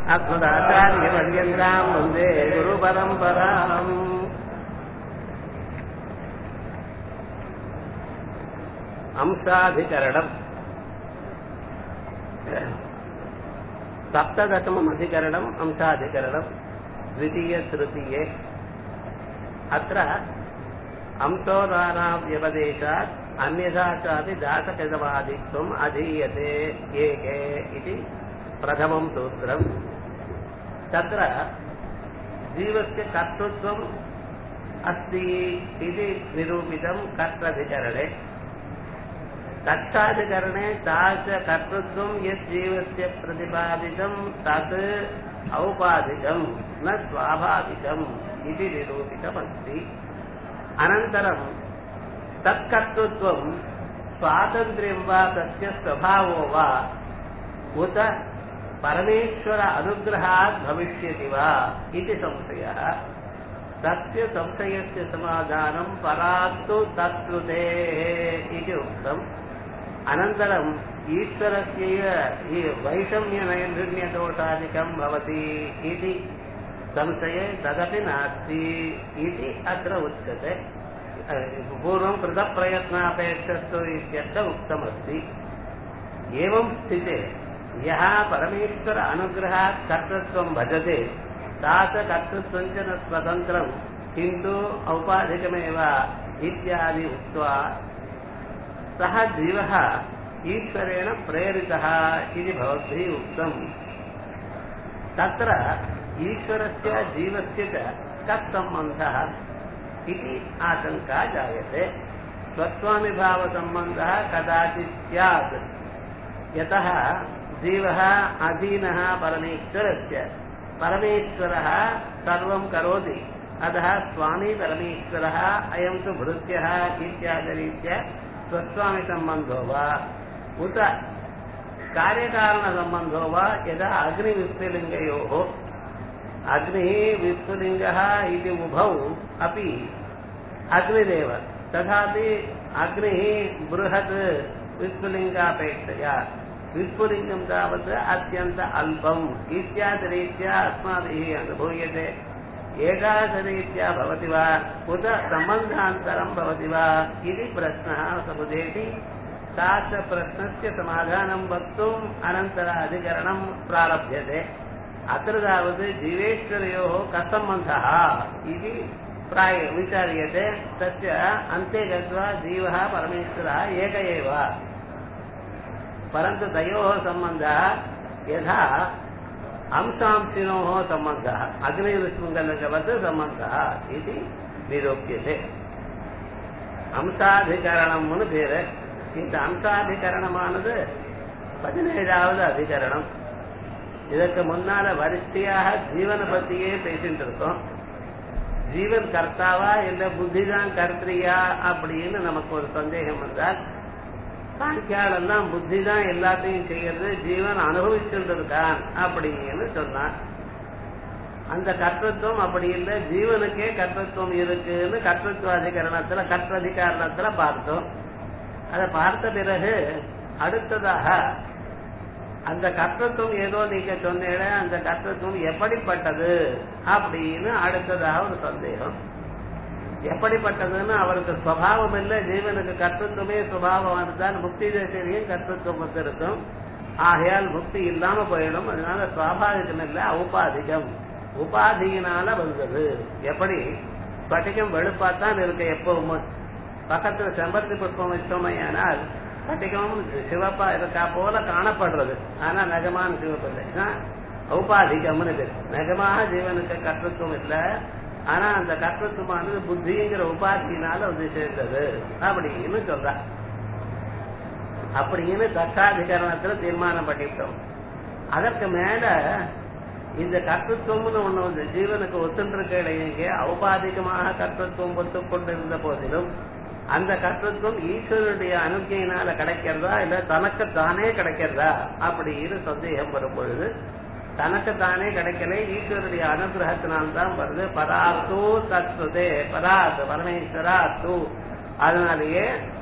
अस्मदाचार्यपर्यन्ताम् वन्दे गुरुपरम्पराम् अंशाधिकरणम् सप्तदशमम् अधिकरणम् अंशाधिकरणम् द्वितीयतृतीये अत्र अंशोदानाव्यपदेशात् अन्यथा चापि दासकजवादित्वम् अधीयते एके इति प्रथमं सूत्रम् तत्र जीवस्य कर्तृत्वम् अस्ति इति निरूपितं कर्तधिकरणे कक्षाधिकरणे तादृशकर्तृत्वं यत् जीवस्य प्रतिपादितं तत् औपाधिकं न स्वाभाविकम् इति निरूपितमस्ति अनन्तरं तत्कर्तृत्वं स्वातन्त्र्यं वा तस्य स्वभावो वा उत परमेश्वर अनुग्रहात् भविष्यति वा इति संशयः तस्य संशयस्य समाधानं परात्तु तत्कृतेः इति उक्तम् अनन्तरम् ईश्वरस्य वैषम्यनैर्घृण्यदोषादिकं भवति इति संशये तदपि नास्ति इति अत्र उच्यते पूर्वं कृतप्रयत्नापेक्षस्तु इत्यत्र उक्तमस्ति एवं स्थिते यः परमेश्वर अनुग्रहात् कर्तृत्वं भजते तादृशकर्तृत्वं च न स्वतन्त्रं किन्तु औपाधिकमेव इत्यादि उक्त्वा सः जीवः ईश्वरेण प्रेरितः इति भवद्भिः उक्तम् तत्र ईश्वरस्य जीवस्य च कः सम्बन्धः इति आशङ्का जायते स्वस्वामिभावसम्बन्धः कदाचित् स्यात् यतः जीवः अधीनः परमेश्वरस्य परमेश्वरः सर्वं करोति अतः स्वामी परमेश्वरः अयं तु भृत्यः इत्यादिरीत्या स्वस्वामिसम्बन्धो वा उत कार्यकारणसम्बन्धो वा यदा अग्निविस्फुलिङ्गयोः अग्निः विस्फुलिङ्गः इति उभौ अपि अग्निरेव तथापि अग्निः बृहत् विस्फुलिङ्गापेक्षया विस्फुलिङ्गं तावत् अत्यन्त अल्पम् इत्यादिरीत्या अस्माभिः अनुभूयते एकादरीत्या भवति वा उत सम्बन्धान्तरं भवति वा इति प्रश्नः समुदेति तादृशप्रश्नस्य समाधानं वक्तुम् अनन्तराधिकरणं प्रारभ्यते अत्र तावत् जीवेश्वरयोः कः सम्बन्धः इति प्राय विचार्यते तस्य अन्ते गत्वा जीवः परमेश्वरः एक एव परन्तु तयोः सम्बन्धः यथा अंशांशिनोः सम्बन्धः अग्निविस्मृङ्गलवत् सम्बन्धः इति निरूप्यते அம்சாதிகரணம்னு பேரு இந்த அம்சாதிகரணமானது பதினேழாவது அதிகரணம் இதற்கு முன்னால வரிசையாக ஜீவனை பத்தியே பேசிட்டு இருக்கோம் ஜீவன் கர்த்தாவா இல்ல புத்திதான் கர்த்திரியா அப்படின்னு நமக்கு ஒரு சந்தேகம் வந்தால் சாங்கியாலெல்லாம் புத்தி தான் எல்லாத்தையும் செய்யறது ஜீவன் அனுபவிச்சுட்டு இருக்கான் அப்படின்னு சொன்னான் அந்த கர்த்தத்துவம் அப்படி இல்லை ஜீவனுக்கே கர்த்தத்துவம் இருக்குன்னு கர்த்தத்துவ அதிகரணத்துல கற்றதிகாரணத்துல பார்த்தோம் அதை பார்த்த பிறகு அடுத்ததாக அந்த கர்த்தத்துவம் ஏதோ நீங்க சொன்னீங்க அந்த கர்த்தத்துவம் எப்படிப்பட்டது அப்படின்னு அடுத்ததாக ஒரு சந்தேகம் எப்படிப்பட்டதுன்னு அவருக்கு சுவாவம் இல்லை ஜீவனுக்கு கர்த்தத்துவமே சுவாவம் இருந்தால் முக்தி தேசிலையும் கர்த்தத்துவம் வந்திருக்கும் ஆகையால் முக்தி இல்லாம போயிடும் அதனால சுவாபாதிகம் இல்லை ஔபாதிகம் உபாதியினால வந்தது எப்படி ஸ்பட்டிகம் வெளுப்பாத்தான் இருக்கு எப்பவும் பக்கத்துல செம்பருத்தி புஷ்பம் வச்சோமையானால் ஸ்பட்டிகமும் சிவப்பா இருக்கா போல காணப்படுறது ஆனா நகமான சிவப்பு இல்லை ஔபாதிகம்னு பேர் நகமாக ஜீவனுக்கு கர்த்தத்துவம் இல்லை ஆனா அந்த கர்த்தத்துவமானது புத்திங்கிற உபாதியினால வந்து சேர்ந்தது அப்படின்னு சொல்ற அப்படின்னு தக்காதிகரணத்துல தீர்மானம் பண்ணிட்டோம் அதற்கு மேல இந்த கர்த்தத்துவம்னு ஒண்ணு வந்து ஜீவனுக்கு ஒத்துன்றிருக்க ஔபாதிகமாக கர்த்தத்துவம் ஒத்துக்கொண்டிருந்த போதிலும் அந்த கர்த்தத்துவம் ஈஸ்வருடைய அனுகையினால கிடைக்கிறதா இல்ல தனக்கு தானே கிடைக்கிறதா அப்படின்னு சந்தேகம் வரும் பொழுது தனக்கு தானே கிடைக்கல ஈஸ்வருடைய அனுகிரகத்தினால்தான் வருது பராத்து தத்துதே பராத் பரமேஸ்வரா தூ அதனாலேயே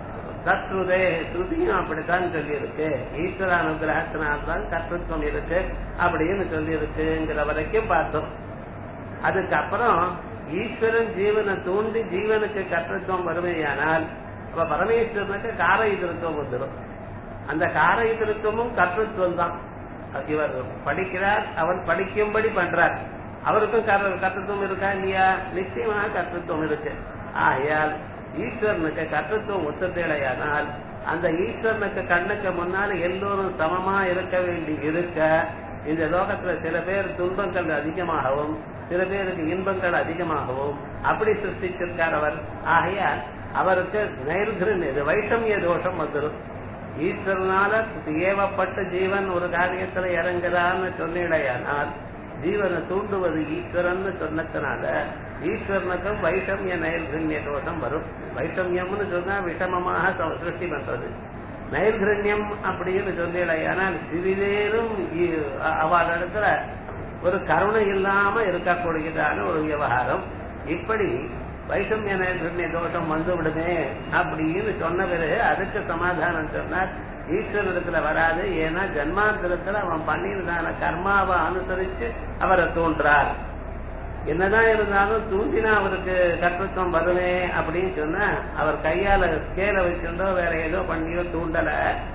தத்ருதே ஸ்ருதியும் அப்படித்தான் சொல்லியிருக்கு ஈஸ்வர அனுகிரகத்தினால்தான் கர்த்தத்துவம் இருக்கு அப்படின்னு சொல்லியிருக்குங்கிற வரைக்கும் பார்த்தோம் அதுக்கப்புறம் ஈஸ்வரன் ஜீவனை தூண்டி ஜீவனுக்கு கர்த்தத்துவம் வருமையானால் அப்ப பரமேஸ்வரனுக்கு கார திருத்தம் வந்துடும் அந்த கார திருத்தமும் கர்த்தத்துவம் தான் இவர் படிக்கிறார் அவன் படிக்கும்படி பண்றார் அவருக்கும் கர்த்தத்துவம் இருக்கா இல்லையா நிச்சயமாக கர்த்தத்துவம் இருக்கு ஆகையால் ஈஸ்வரனுக்கு கர்த்தத்துவம் ஒத்ததேடையானால் அந்த ஈஸ்வரனுக்கு கண்ணுக்கு முன்னால எல்லோரும் சமமா இருக்க வேண்டி இருக்க இந்த லோகத்துல சில பேர் துன்பங்கள் அதிகமாகவும் சில பேருக்கு இன்பங்கள் அதிகமாகவும் அப்படி சிருஷ்டிச்சிருக்கார் அவர் ஆகையால் அவருக்கு நைர்கிரன் இது வைஷமிய தோஷம் வந்துடும் ஈஸ்வரனால ஏவப்பட்ட ஜீவன் ஒரு காரியத்துல இறங்குறான்னு சொன்னிடையானால் ஜீவனை தூண்டுவது ஈஸ்வரன் சொன்னதுனால ஈஸ்வரனுக்கும் வைஷமிய நைர்கிரண்ய தோஷம் வரும் வைஷமியம்னு சொன்னா விஷமமாக சிருஷ்டி பண்றது நைர்கிரண்யம் அப்படின்னு சொல்லிடையானால் சிறிதேனும் அவள் இடத்துல ஒரு கருணை இல்லாம இருக்கக்கூடியதான ஒரு விவகாரம் இப்படி வைஷமிய நைர்கிரண்ய தோஷம் வந்து விடுமே அப்படின்னு சொன்ன பிறகு அதுக்கு சமாதானம் சொன்னார் ஈஸ்வரத்துல வராது ஏன்னா ஜன்மாந்திரத்துல அவன் பண்ணியிருந்தான கர்மாவை அனுசரிச்சு அவரை தூண்டுறார் என்னதான் இருந்தாலும் தூண்டினா அவருக்கு கர்த்தத்துவம் வருமே அப்படின்னு சொன்னா அவர் கையால ஸ்கேல வச்சிருந்தோ வேற ஏதோ பண்ணியோ தூண்டல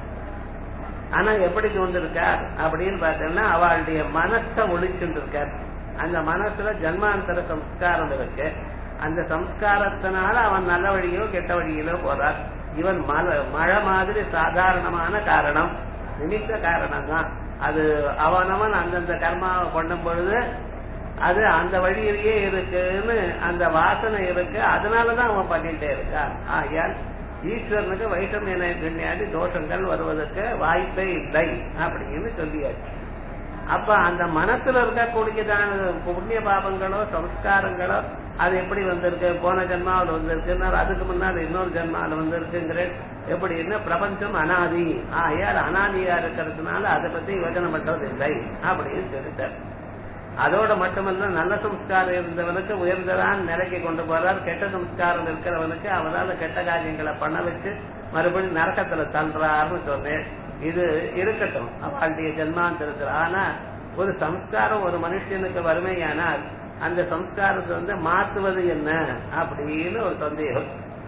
ஆனா எப்படி தூண்டிருக்கார் அப்படின்னு பார்த்தோம்னா அவளுடைய மனசை ஒழிச்சுட்டு இருக்கார் அந்த மனசுல ஜன்மாந்தர சம்ஸ்காரம் இருக்கு அந்த சம்ஸ்காரத்தினால அவன் நல்ல வழியோ கெட்ட வழியிலோ போறார் இவன் மழை மழை மாதிரி சாதாரணமான காரணம் நிமித்த காரணம் தான் அது அவனவன் அந்தந்த கர்மாவை பண்ணும் பொழுது அது அந்த வழியிலேயே இருக்குன்னு அந்த வாசனை இருக்கு அதனாலதான் அவன் பண்ணிட்டே இருக்கான் ஆகையால் ஈஸ்வரனுக்கு வைஷமியன கண்ணியாடி தோஷங்கள் வருவதற்கு வாய்ப்பே இல்லை அப்படின்னு சொல்லியாச்சு அப்ப அந்த மனசுல இருக்கக்கூடியதான புண்ணிய பாபங்களோ சம்ஸ்காரங்களோ அது எப்படி வந்திருக்கு போன ஜென்மாவில் வந்திருக்குன்னா அதுக்கு முன்னால் இன்னொரு ஜென்மாவில் வந்திருக்குங்கிற எப்படின்னா பிரபஞ்சம் அனாதி ஆயால் அனாதியா இருக்கிறதுனால அதை பத்தி யோஜனை பண்றது இல்லை அப்படின்னு சொல்லிட்டார் அதோட மட்டுமல்ல நல்ல சம்ஸ்காரம் இருந்தவனுக்கு உயர்ந்ததான் நிலைக்கு கொண்டு போறார் கெட்ட சம்ஸ்காரம் இருக்கிறவனுக்கு அவனால கெட்ட காரியங்களை பண்ண வச்சு மறுபடியும் நரக்கத்துல தள்ளுறாருன்னு சொன்னேன் இது இருக்கட்டும் அவளுடைய ஜென்மாந்திரத்தில் ஆனா ஒரு சம்ஸ்காரம் ஒரு மனுஷனுக்கு வறுமையானால் அந்த சம்ஸ்காரத்தை வந்து மாத்துவது என்ன அப்படின்னு ஒரு சந்தேகம்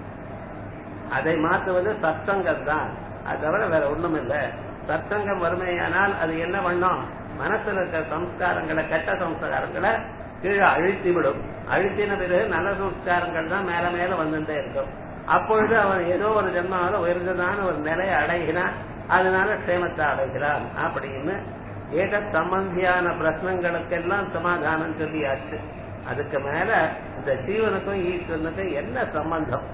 அதை மாத்துவது சத்சங்கம் தான் அது தவிர வேற ஒண்ணும் இல்ல சத்சங்கம் வறுமையானால் அது என்ன பண்ணும் மனசுல இருக்க சம்ஸ்காரங்களை கெட்ட சம்ஸ்காரங்களை கீழே அழுத்தி விடும் அழுத்தின பிறகு நல்ல சம்ஸ்காரங்கள் தான் மேல மேல வந்துட்டே இருக்கும் அப்பொழுது அவன் ஏதோ ஒரு ஜென்மாவில உயர்ந்ததான ஒரு நிலையை அடைகிறான் அதனால க்ஷேமத்தை அடைகிறான் அப்படின்னு ஏக சம்பந்தியான பிரச்சனைகளுக்கெல்லாம் சமாதானம் சொல்லியாச்சு அதுக்கு மேல இந்த ஜீவனுக்கும் ஈஸ்வரனுக்கும் என்ன சம்பந்தம்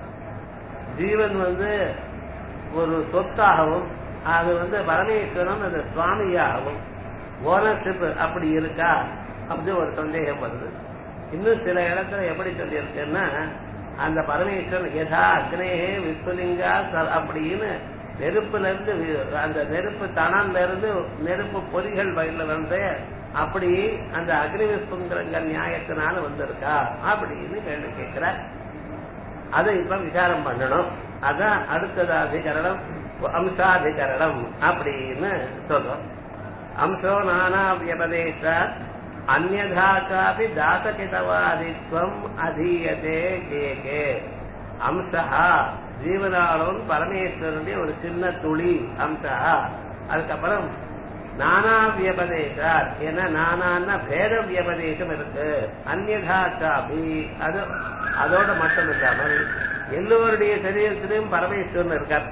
ஜீவன் வந்து ஒரு சொத்தாகவும் அது வந்து பரமேஸ்வரன் அது சுவாமியாகவும் ஓனர்ஷிப் அப்படி இருக்கா அப்படி ஒரு சந்தேகம் வருது இன்னும் சில இடத்துல எப்படி சொல்லியிருக்குன்னா அந்த பரமேஸ்வரன் யதா அக்னேகே விஸ்வலிங்கா அப்படின்னு நெருப்புல இருந்து அந்த நெருப்பு தணல்ல இருந்து நெருப்பு பொறிகள் வயல்ல வந்து அப்படி அந்த அக்னி விஸ்வங்கிற நியாயத்தினால வந்திருக்கா அப்படின்னு கேள்வி கேட்கிற அதை இப்ப விசாரம் பண்ணணும் அதான் அடுத்தது அதிகரணம் அம்சாதிகரணம் அப்படின்னு சொல்றோம் அம்சோ நானா வியபதேச அந்நதா காபி தாசகிதவாதித்வம் அதீயதே கேகே அம்சா ஜீவனாலும் பரமேஸ்வரனுடைய ஒரு சின்ன துளி அம்சா அதுக்கப்புறம் நானா வியபதேசார் ஏன்னா நானான்னா பேத வியபதேசம் இருக்கு அந்நதா காபி அது அதோட மட்டும் இல்லாமல் எல்லோருடைய சரீரத்திலையும் பரமேஸ்வரன் இருக்கார்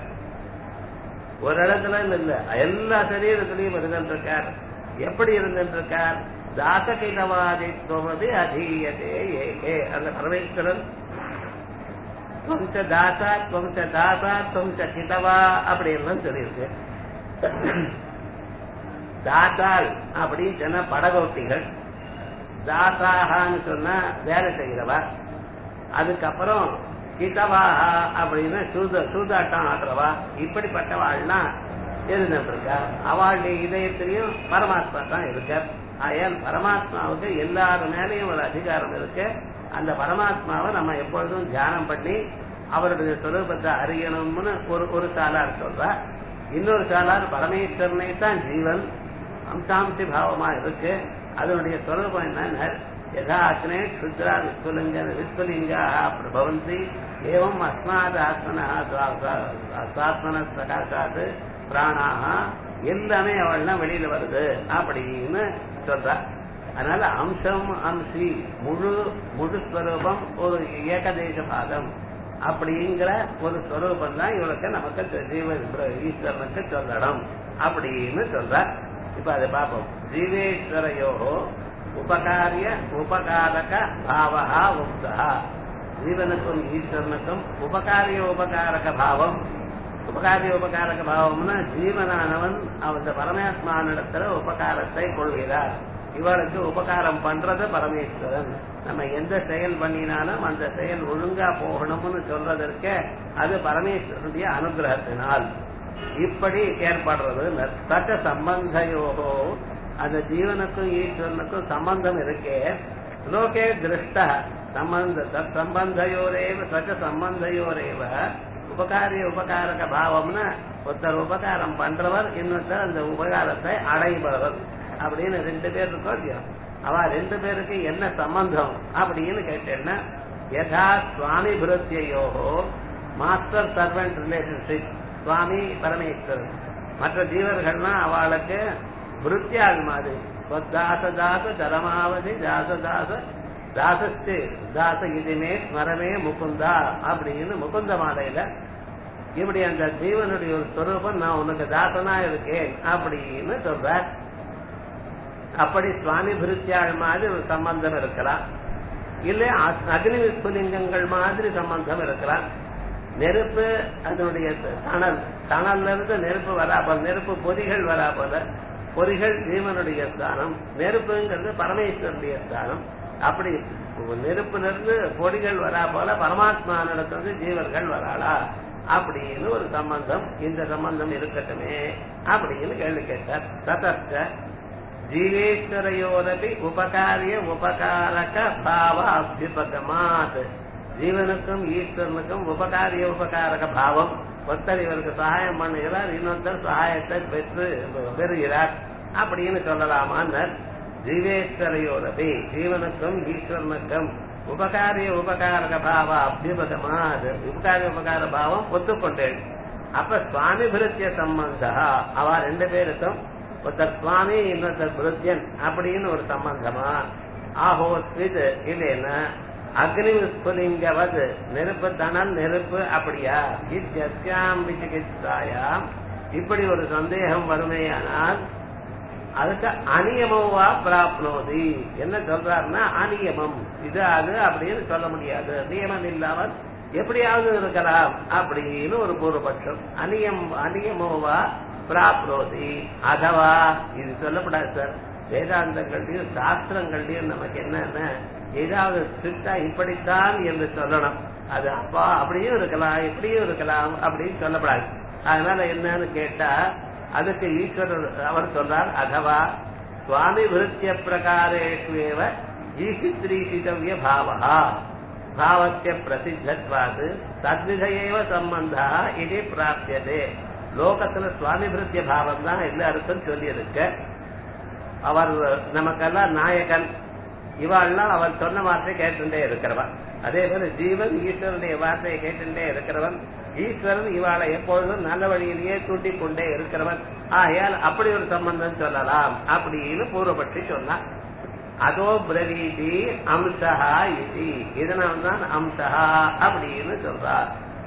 ஒரு இடத்துல இல்ல எல்லா சரீரத்திலையும் இருந்திருக்கார் எப்படி இருந்திருக்கார் தாசகிதவாதித்துவமது அதீயதே ஏகே அந்த பரமேஸ்வரன் துவம்ச தாசா துவம்ச தாசா துவம்ச கிதவா அப்படி எல்லாம் சொல்லியிருக்கு தாசால் அப்படின்னு சொன்ன படகோட்டிகள் தாசாகான்னு சொன்னா வேலை செய்கிறவா அதுக்கப்புறம் கிதவாஹா அப்படின்னு சூத சூதாட்டம் ஆடுறவா இப்படிப்பட்டவாள்லாம் இருந்துருக்கா அவளுடைய இதயத்திலையும் பரமாத்மா தான் இருக்க ஆயால் பரமாத்மாவுக்கு எல்லாரு மேலேயும் ஒரு அதிகாரம் இருக்கு அந்த பரமாத்மாவை நம்ம எப்பொழுதும் தியானம் பண்ணி அவருடைய சொரூபத்தை அறியணும்னு ஒரு ஒரு சாலார் சொல்றா இன்னொரு சாலார் பரமேஸ்வரனை தான் ஜீவன் அம்சாம்சி பாவமா இருக்கு அதனுடைய சொரூபம் என்னன்னா யதா அக்னே க்ஷுத்ரா விஸ்வலிங்க விஸ்வலிங்கா பிரபவந்தி ஏவம் அஸ்மாத் ஆத்மனா சாத்மன சகாசாத் பிராணாக எல்லாமே அவள்லாம் வெளியில வருது அப்படின்னு சொல்றா அதனால அம்சம் அம்சி முழு முழு ஸ்வரூபம் ஒரு ஏகதேச பாதம் அப்படிங்கிற ஒரு ஸ்வரூபம் தான் இவளுக்கு நமக்கு ஜீவ ஈஸ்வரனுக்கு சொல்லணும் அப்படின்னு சொல்ற இப்ப அதை பார்ப்போம் ஜீவேஸ்வரையோ உபகாரிய உபகாரக பாவகா உக்தா ஜீவனுக்கும் ஈஸ்வரனுக்கும் உபகாரிய உபகாரக பாவம் உபகாரிய உபகாரக பாவம்னா ஜீவனானவன் அந்த பரமாத்மானிடத்துல உபகாரத்தை கொள்கிறார் இவளுக்கு உபகாரம் பண்றது பரமேஸ்வரன் நம்ம எந்த செயல் பண்ணினாலும் அந்த செயல் ஒழுங்கா போகணும்னு சொல்றதற்கு அது பரமேஸ்வரனுடைய அனுகிரகத்தினால் இப்படி ஏற்படுறது சட்ட சம்பந்தையோகோ அந்த ஜீவனுக்கும் ஈஸ்வரனுக்கும் சம்பந்தம் இருக்கே லோகே திருஷ்ட சம்பந்த தத் சம்பந்தையோரேவ சட்ட சம்பந்தையோரேவ உபகாரிய உபகாரக பாவம்னா ஒருத்தர் உபகாரம் பண்றவர் இன்னொருத்தர் அந்த உபகாரத்தை அடைபவர் அப்படின்னு ரெண்டு பேர் இருக்கோம் இல்லையா அவ ரெண்டு பேருக்கு என்ன சம்பந்தம் அப்படின்னு கேட்டேன்னா யதா சுவாமி புரத்தியோகோ மாஸ்டர் சர்வெண்ட் ரிலேஷன்ஷிப் சுவாமி பரமேஸ்வரன் மற்ற ஜீவர்கள்னா அவளுக்கு புருத்தியாள் மாதிரி தாச தாச தரமாவதி தாச தாச தாசஸ்து தாச இதுமே ஸ்மரமே முகுந்தா அப்படின்னு முகுந்த மாலையில இப்படி அந்த ஜீவனுடைய ஒரு ஸ்வரூபம் நான் உனக்கு தாசனா இருக்கேன் அப்படின்னு சொல்ற அப்படி சுவாமி பிருத்தியாள் மாதிரி ஒரு சம்பந்தம் இருக்கலாம் இல்ல அக்னி விஸ்புலிங்கங்கள் மாதிரி சம்பந்தம் இருக்கலாம் நெருப்பு அதனுடைய தணல் தணல்ல இருந்து நெருப்பு வரா போல நெருப்பு பொறிகள் வரா போல பொறிகள் ஜீவனுடைய ஸ்தானம் நெருப்புங்கிறது பரமேஸ்வரனுடைய ஸ்தானம் அப்படி நெருப்புல இருந்து பொடிகள் வரா போல பரமாத்மானிடத்திலிருந்து ஜீவர்கள் வராளா அப்படின்னு ஒரு சம்பந்தம் இந்த சம்பந்தம் இருக்கட்டுமே அப்படின்னு கேள்வி கேட்டார் ததஸ்த ஜீவேஸ்வரையோரபி உபகாரிய உபகாரக பாவ அபியுபகமாத் ஜீவனுக்கும் ஈஸ்வரனுக்கும் உபகாரிய உபகாரக பாவம் ஒருத்தர் இவருக்கு சகாயம் பண்ணுகிறார் இன்னொருத்தர் சகாயத்தை பெற்று பெறுகிறார் அப்படின்னு சொல்லலாமான்னர் ஜீவேஸ்வரையோரபி ஜீவனுக்கும் ஈஸ்வரனுக்கும் உபகாரிய உபகாரக பாவ அபியுபகமாத் உபகாரிய உபகார பாவம் ஒத்துக்கொண்டேன் அப்ப சுவாமி பிருத்திய சம்பந்தா அவ ரெண்டு பேருக்கும் ஒருத்தர் சுவாமி இன்னொருத்தர் பிருத்தியன் அப்படின்னு ஒரு சம்பந்தமா ஆஹோ இது இல்லைன்னா அக்னி ஸ்புலிங்கவது நெருப்பு தனல் நெருப்பு அப்படியா இத்தியாம் விசிகிச்சாயாம் இப்படி ஒரு சந்தேகம் வருமேயானால் அதுக்கு அநியமவா பிராப்னோதி என்ன சொல்றாருன்னா அநியமம் இது அது அப்படின்னு சொல்ல முடியாது நியமம் இல்லாமல் எப்படியாவது இருக்கலாம் அப்படின்னு ஒரு பூர்வபட்சம் அநியம் அநியமோவா பிராப்னோதி அதவா இது சொல்லப்படாது சார் வேதாந்தங்கள்லயும் சாஸ்திரங்கள்லயும் நமக்கு என்னன்னா ஏதாவது ஸ்ட்ரிக்டா இப்படித்தான் என்று சொல்லணும் அது அப்பா அப்படியும் இருக்கலாம் இப்படியும் இருக்கலாம் அப்படின்னு சொல்லப்படாது அதனால என்னன்னு கேட்டா அதுக்கு ஈஸ்வரர் அவர் சொல்றார் அதவா சுவாமி விருத்திய பிரகாரேஷுவ ஈசித்ரீசிதவிய பாவா பாவத்திய பிரசித்தத்வாது தத்விதையேவ சம்பந்தா இது பிராப்தியதே லோகத்துல சுவாமி விருத்திய பாவம் தான் எல்லாருக்கும் சொல்லியிருக்க அவர் நமக்கெல்லாம் நாயகன் இவாள்லாம் அவர் சொன்ன வார்த்தை கேட்டுட்டே இருக்கிறவன் அதே போல ஜீவன் ஈஸ்வரனுடைய வார்த்தையை கேட்டுட்டே இருக்கிறவன் ஈஸ்வரன் இவாளை எப்பொழுதும் நல்ல வழியிலேயே தூண்டிக் கொண்டே இருக்கிறவன் ஆகையால் அப்படி ஒரு சம்பந்தம் சொல்லலாம் அப்படின்னு பூர்வப்பட்டு சொன்னான் அதோ பிரவீதி அம்சஹா இது இதனால்தான் அம்சஹா அப்படின்னு சொல்றார்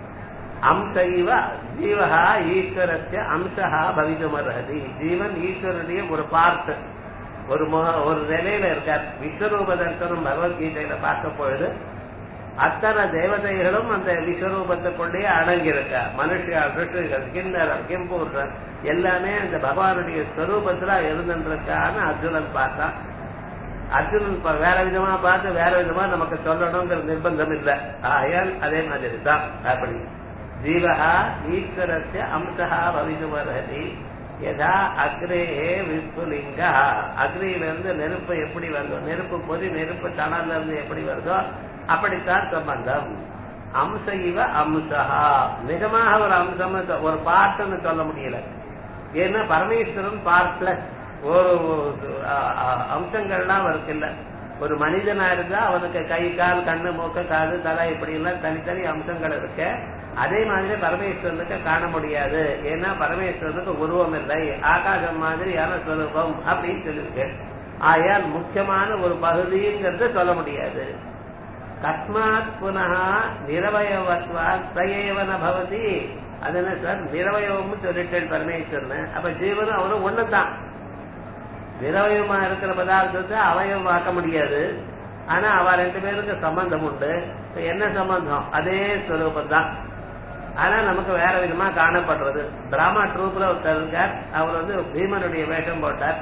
அம்சைவ ஜீவஹா ஈஸ்வரஸ்ய அம்சஹா பவிதுமர்ஹதி ஜீவன் ஈஸ்வரனுடைய ஒரு பார்ட் ஒரு ஒரு நிலையில இருக்கார் விஸ்வரூப தர்சனம் பகவத்கீதையில பார்க்க பொழுது அத்தனை தேவதைகளும் அந்த விஸ்வரூபத்துக்குள்ளே அடங்கியிருக்க மனுஷியால் ரிஷிகள் கிண்ணறர் கிம்பூர்றர் எல்லாமே அந்த பகவானுடைய ஸ்வரூபத்துல இருந்துருக்கான்னு அர்ஜுனன் பார்த்தான் அர்ஜுனன் வேற விதமா பார்த்து வேற விதமா நமக்கு சொல்லணுங்கிற நிர்பந்தம் இல்லை ஆகையால் அதே மாதிரி தான் அப்படி ஜீவகா ஈஸ்வரஸ்ய அம்சா பவிதுமரதி யதா அக்ரேயே விஸ்புலிங்க அக்னியிலிருந்து நெருப்பு எப்படி வருதோ நெருப்பு பொதி நெருப்பு தணல்ல இருந்து எப்படி வருதோ அப்படித்தான் சம்பந்தம் அம்ச இவ அம்சா நிஜமாக ஒரு அம்சம் ஒரு பார்ட்னு சொல்ல முடியல ஏன்னா பரமேஸ்வரன் பார்ட் பிளஸ் ஒரு அஹ், அஹ், அம்சங்கள்லாம் இருக்குல்ல ஒரு மனிதனா இருந்தா அவனுக்கு கை கால் கண்ணு மூக்கு காது தலை இப்படி எல்லாம் தனித்தனி அம்சங்கள் இருக்கு அதே மாதிரி பரமேஸ்வரனுக்கு காண முடியாது ஏன்னா பரமேஸ்வரனுக்கு உருவம் இல்லை ஆகாசம் மாதிரியான ஸ்வரூபம் அப்படின்னு சொல்லியிருக்கு ஆயால் முக்கியமான ஒரு பகுதிங்கிறத சொல்ல முடியாது தஸ்மாத் புனः நிரவயவத்வாத் சயேவன பவதி அது என்ன சார் நிரவயவம்னு சொல்லிட்டேன் பரமேஸ்வரன் அப்ப ஜீவனும் அவனும் ஒண்ணுதான் நிரவயமா இருக்கிற பதார்த்தத்தை அவயவமாக்க முடியாது ஆனா அவ ரெண்டு பேருக்கு சம்பந்தம் உண்டு இப்ப என்ன சம்பந்தம் அதே ஸ்வரூபம் தான் ஆனா நமக்கு வேற விதமா காணப்படுறது டிராமா ட்ரூப்ல ஒருத்தர் இருக்கார் அவர் வந்து பீமனுடைய வேஷம் போட்டார்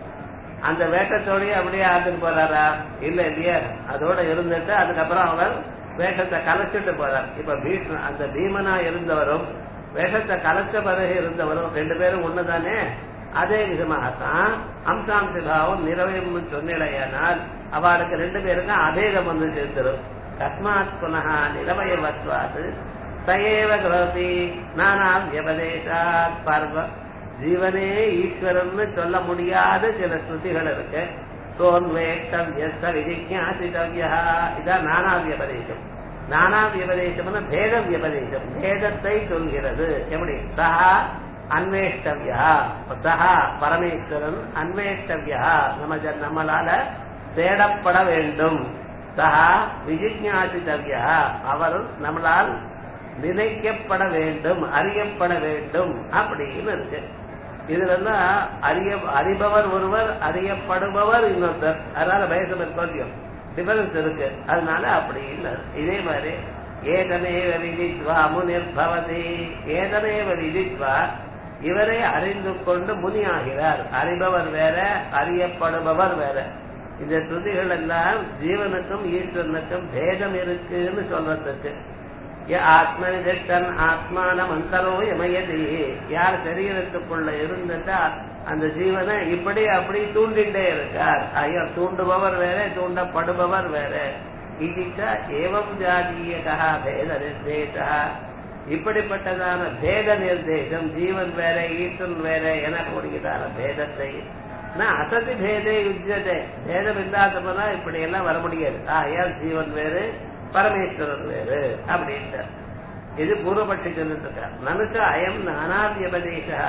அந்த வேஷத்தோடய அப்படியே ஆத்துட்டு போறாரா இல்ல இல்லையா அதோட இருந்துட்டு அதுக்கப்புறம் அவர் வேஷத்தை கலைச்சிட்டு போறார் இப்ப பீஷ்ம அந்த பீமனா இருந்தவரும் வேஷத்தை கலைச்ச பிறகு இருந்தவரும் ரெண்டு பேரும் ஒண்ணுதானே அதே விதமாகத்தான் அம்சாம்சி பாவம் நிறவயம் சொன்னிலையானால் அவளுக்கு ரெண்டு பேருக்கும் அபேதம் வந்து சேர்ந்துரும் கஸ்மாத் புனக நிறவயவத்வாது சயேவ கரோதி நானா வியபதேசாத் பார்வ ஜீவனே ஈஸ்வரன்னு சொல்ல முடியாத சில ஸ்ருதிகள் இருக்கு சோன்வேஷ்டவ்ய விஜிஜாசிதவ்யா இதான் நானா வியபதேசம் நானா வியபதேசம்னா பேத வியபதேசம் பேதத்தை சொல்கிறது எப்படி சஹா அன்வேஷ்டவ்யா சஹா பரமேஸ்வரன் அன்வேஷ்டவ்யா நம்ம ஜ- நம்மளால தேடப்பட வேண்டும் சஹா விஜிஜாசிதவ்யா அவர் நம்மளால் நினைக்கப்பட வேண்டும் அறியப்பட வேண்டும் அப்படின்னு இருக்கு இதுல எல்லாம் அறிய அறிபவர் ஒருவர் அறியப்படுபவர் இன்னொருத்தர் அதனால வயசுல இருக்கோம் டிஃபரன்ஸ் இருக்கு அதனால அப்படி இல்லை இதே மாதிரி ஏதமேவ விதித்வா முனிர்பவதி ஏதமேவ விதித்வா இவரை அறிந்து கொண்டு முனியாகிறார் அறிபவர் வேற அறியப்படுபவர் வேற இந்த ஸ்ருதிகள் எல்லாம் ஜீவனுக்கும் ஈஸ்வரனுக்கும் பேதம் இருக்குன்னு சொல்றதுக்கு ய ஆத்மனிதன் ஆத்மானம் அந்தரோ யமயதி யார் சரீரத்துக்குள்ள இருந்துட்டா அந்த ஜீவனை இப்படி அப்படி தூண்டிண்டே இருக்கார் ஐயா தூண்டுபவர் வேற தூண்டப்படுபவர் வேற இதுக்க ஏவம் ஜாதீயகா பேத நிர்தேசா இப்படிப்பட்டதான பேத நிர்தேசம் ஜீவன் வேற ஈஸ்வரன் வேற எனக்கூடியதான பேதத்தை நான் அசதி பேதே யுஜ்யதே பேதம் இல்லாதப்பனா இப்படி எல்லாம் வர முடியாது ஆகையால் ஜீவன் வேறு பரமேஸ்வரன் வேறு அப்படின்ட்டு இது பூர்வபட்சி சொல்லிட்டு இருக்கார் நனுக்கு அயம் நானாவியபதேசா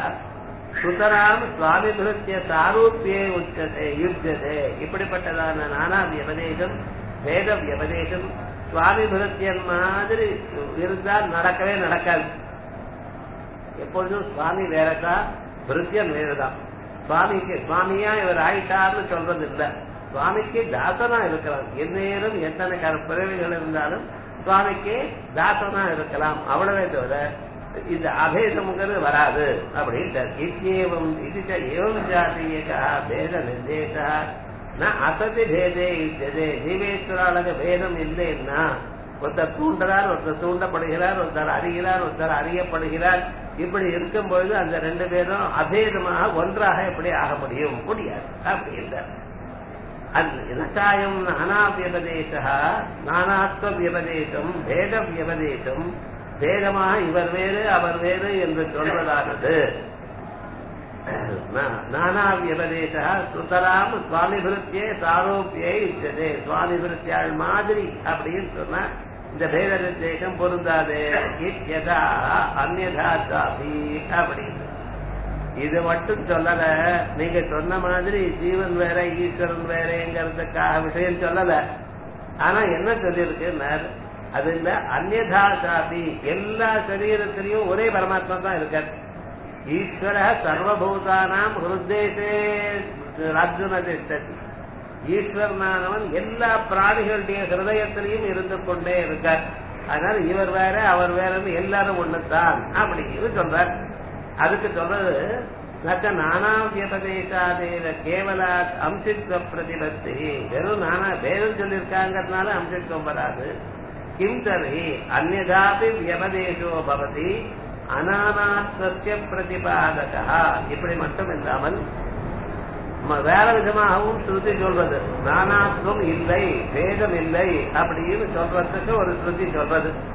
சுதராம் சுவாமி பிருத்திய சாரூப்பியே உச்சதே யுஜ்யதே இப்படிப்பட்டதான நானா வியபதேசம் வேத வியபதேசம் சுவாமி பிருத்தியன் மாதிரி இருந்தால் நடக்கவே நடக்காது எப்பொழுதும் சுவாமி வேறதான் பிருத்தியன் வேறதான் சுவாமிக்கு சுவாமியா இவர் ஆயிட்டார்னு சொல்றது இல்ல சுவாமிக்கு தாசனா இருக்கிறார் எந்நேரம் எத்தனை கர- பிறவிகள் இருந்தாலும் சுவாமிக்கு தாசனா இருக்கலாம் அவ்வளவே தவிர இந்த அபேதம்ங்கிறது வராது அப்படின்ட்டு இத்தியேவம் இது ச ஏவம் ஜாதீயகா பேத நிர்தேசா ந அசதி பேதே இச்சதே ஜீவேஸ்வராளுக்கு பேதம் இல்லைன்னா ஒருத்தர் தூண்டுறார் ஒருத்தர் தூண்டப்படுகிறார் ஒருத்தர் அறிகிறார் ஒருத்தர் அறியப்படுகிறார் இப்படி இருக்கும் பொழுது அந்த ரெண்டு பேரும் அபேதமாக ஒன்றாக எப்படி ஆக முடியும் முடியாது அப்படின்றார் நச்சாயம் நானாவியபதேசா நானாத்வ வியபதேசம் பேத வியபதேசம் பேதமாக இவர் வேறு அவர் வேறு என்று சொல்வதானது நானா வியபதேசா சுதராம் சுவாமி விருத்தியே சாரோப்பியே இச்சதே சுவாமி விருத்தியாள் மாதிரி அப்படின்னு சொன்னா இந்த பேத நிர்தேசம் பொருந்தாது இத்யதா அந்நதா சாபி அப்படின்னு இது மட்டும் சொல்லல நீங்க சொன்ன மாதிரி ஜீவன் வேற ஈஸ்வரன் வேறங்கிறதுக்காக விஷயம் சொல்லல ஆனா என்ன சொல்லியிருக்குன்னார் அது இல்ல அந்நதா சாபி எல்லா சரீரத்திலையும் ஒரே பரமாத்மா தான் இருக்கார் ஈஸ்வர சர்வபூதானாம் ஹிருதேசே அர்ஜுன திஷ்டதி ஈஸ்வரனானவன் எல்லா பிராணிகளுடைய ஹிருதயத்திலையும் இருந்து கொண்டே இருக்கார் அதனால இவர் வேற அவர் வேறன்னு எல்லாரும் ஒண்ணுதான் அப்படின்னு சொல்றார் அதுக்கு சொல்றது நச்ச நானா வியபதேசாதேவ கேவல அம்சித்வ பிரதிபத்தி வெறும் நானா பேரும் சொல்லியிருக்காங்கிறதுனால அம்சித்வம் வராது கிம் தர்ஹி அந்நதாபி வியபதேசோ பவதி அனானாத்வசிய பிரதிபாதகா இப்படி மட்டும் இல்லாமல் ம- வேற விதமாகவும் ஸ்ருதி சொல்றது நானாத்வம் இல்லை வேதம் இல்லை அப்படின்னு சொல்றதுக்கு ஒரு ஸ்ருதி சொல்றது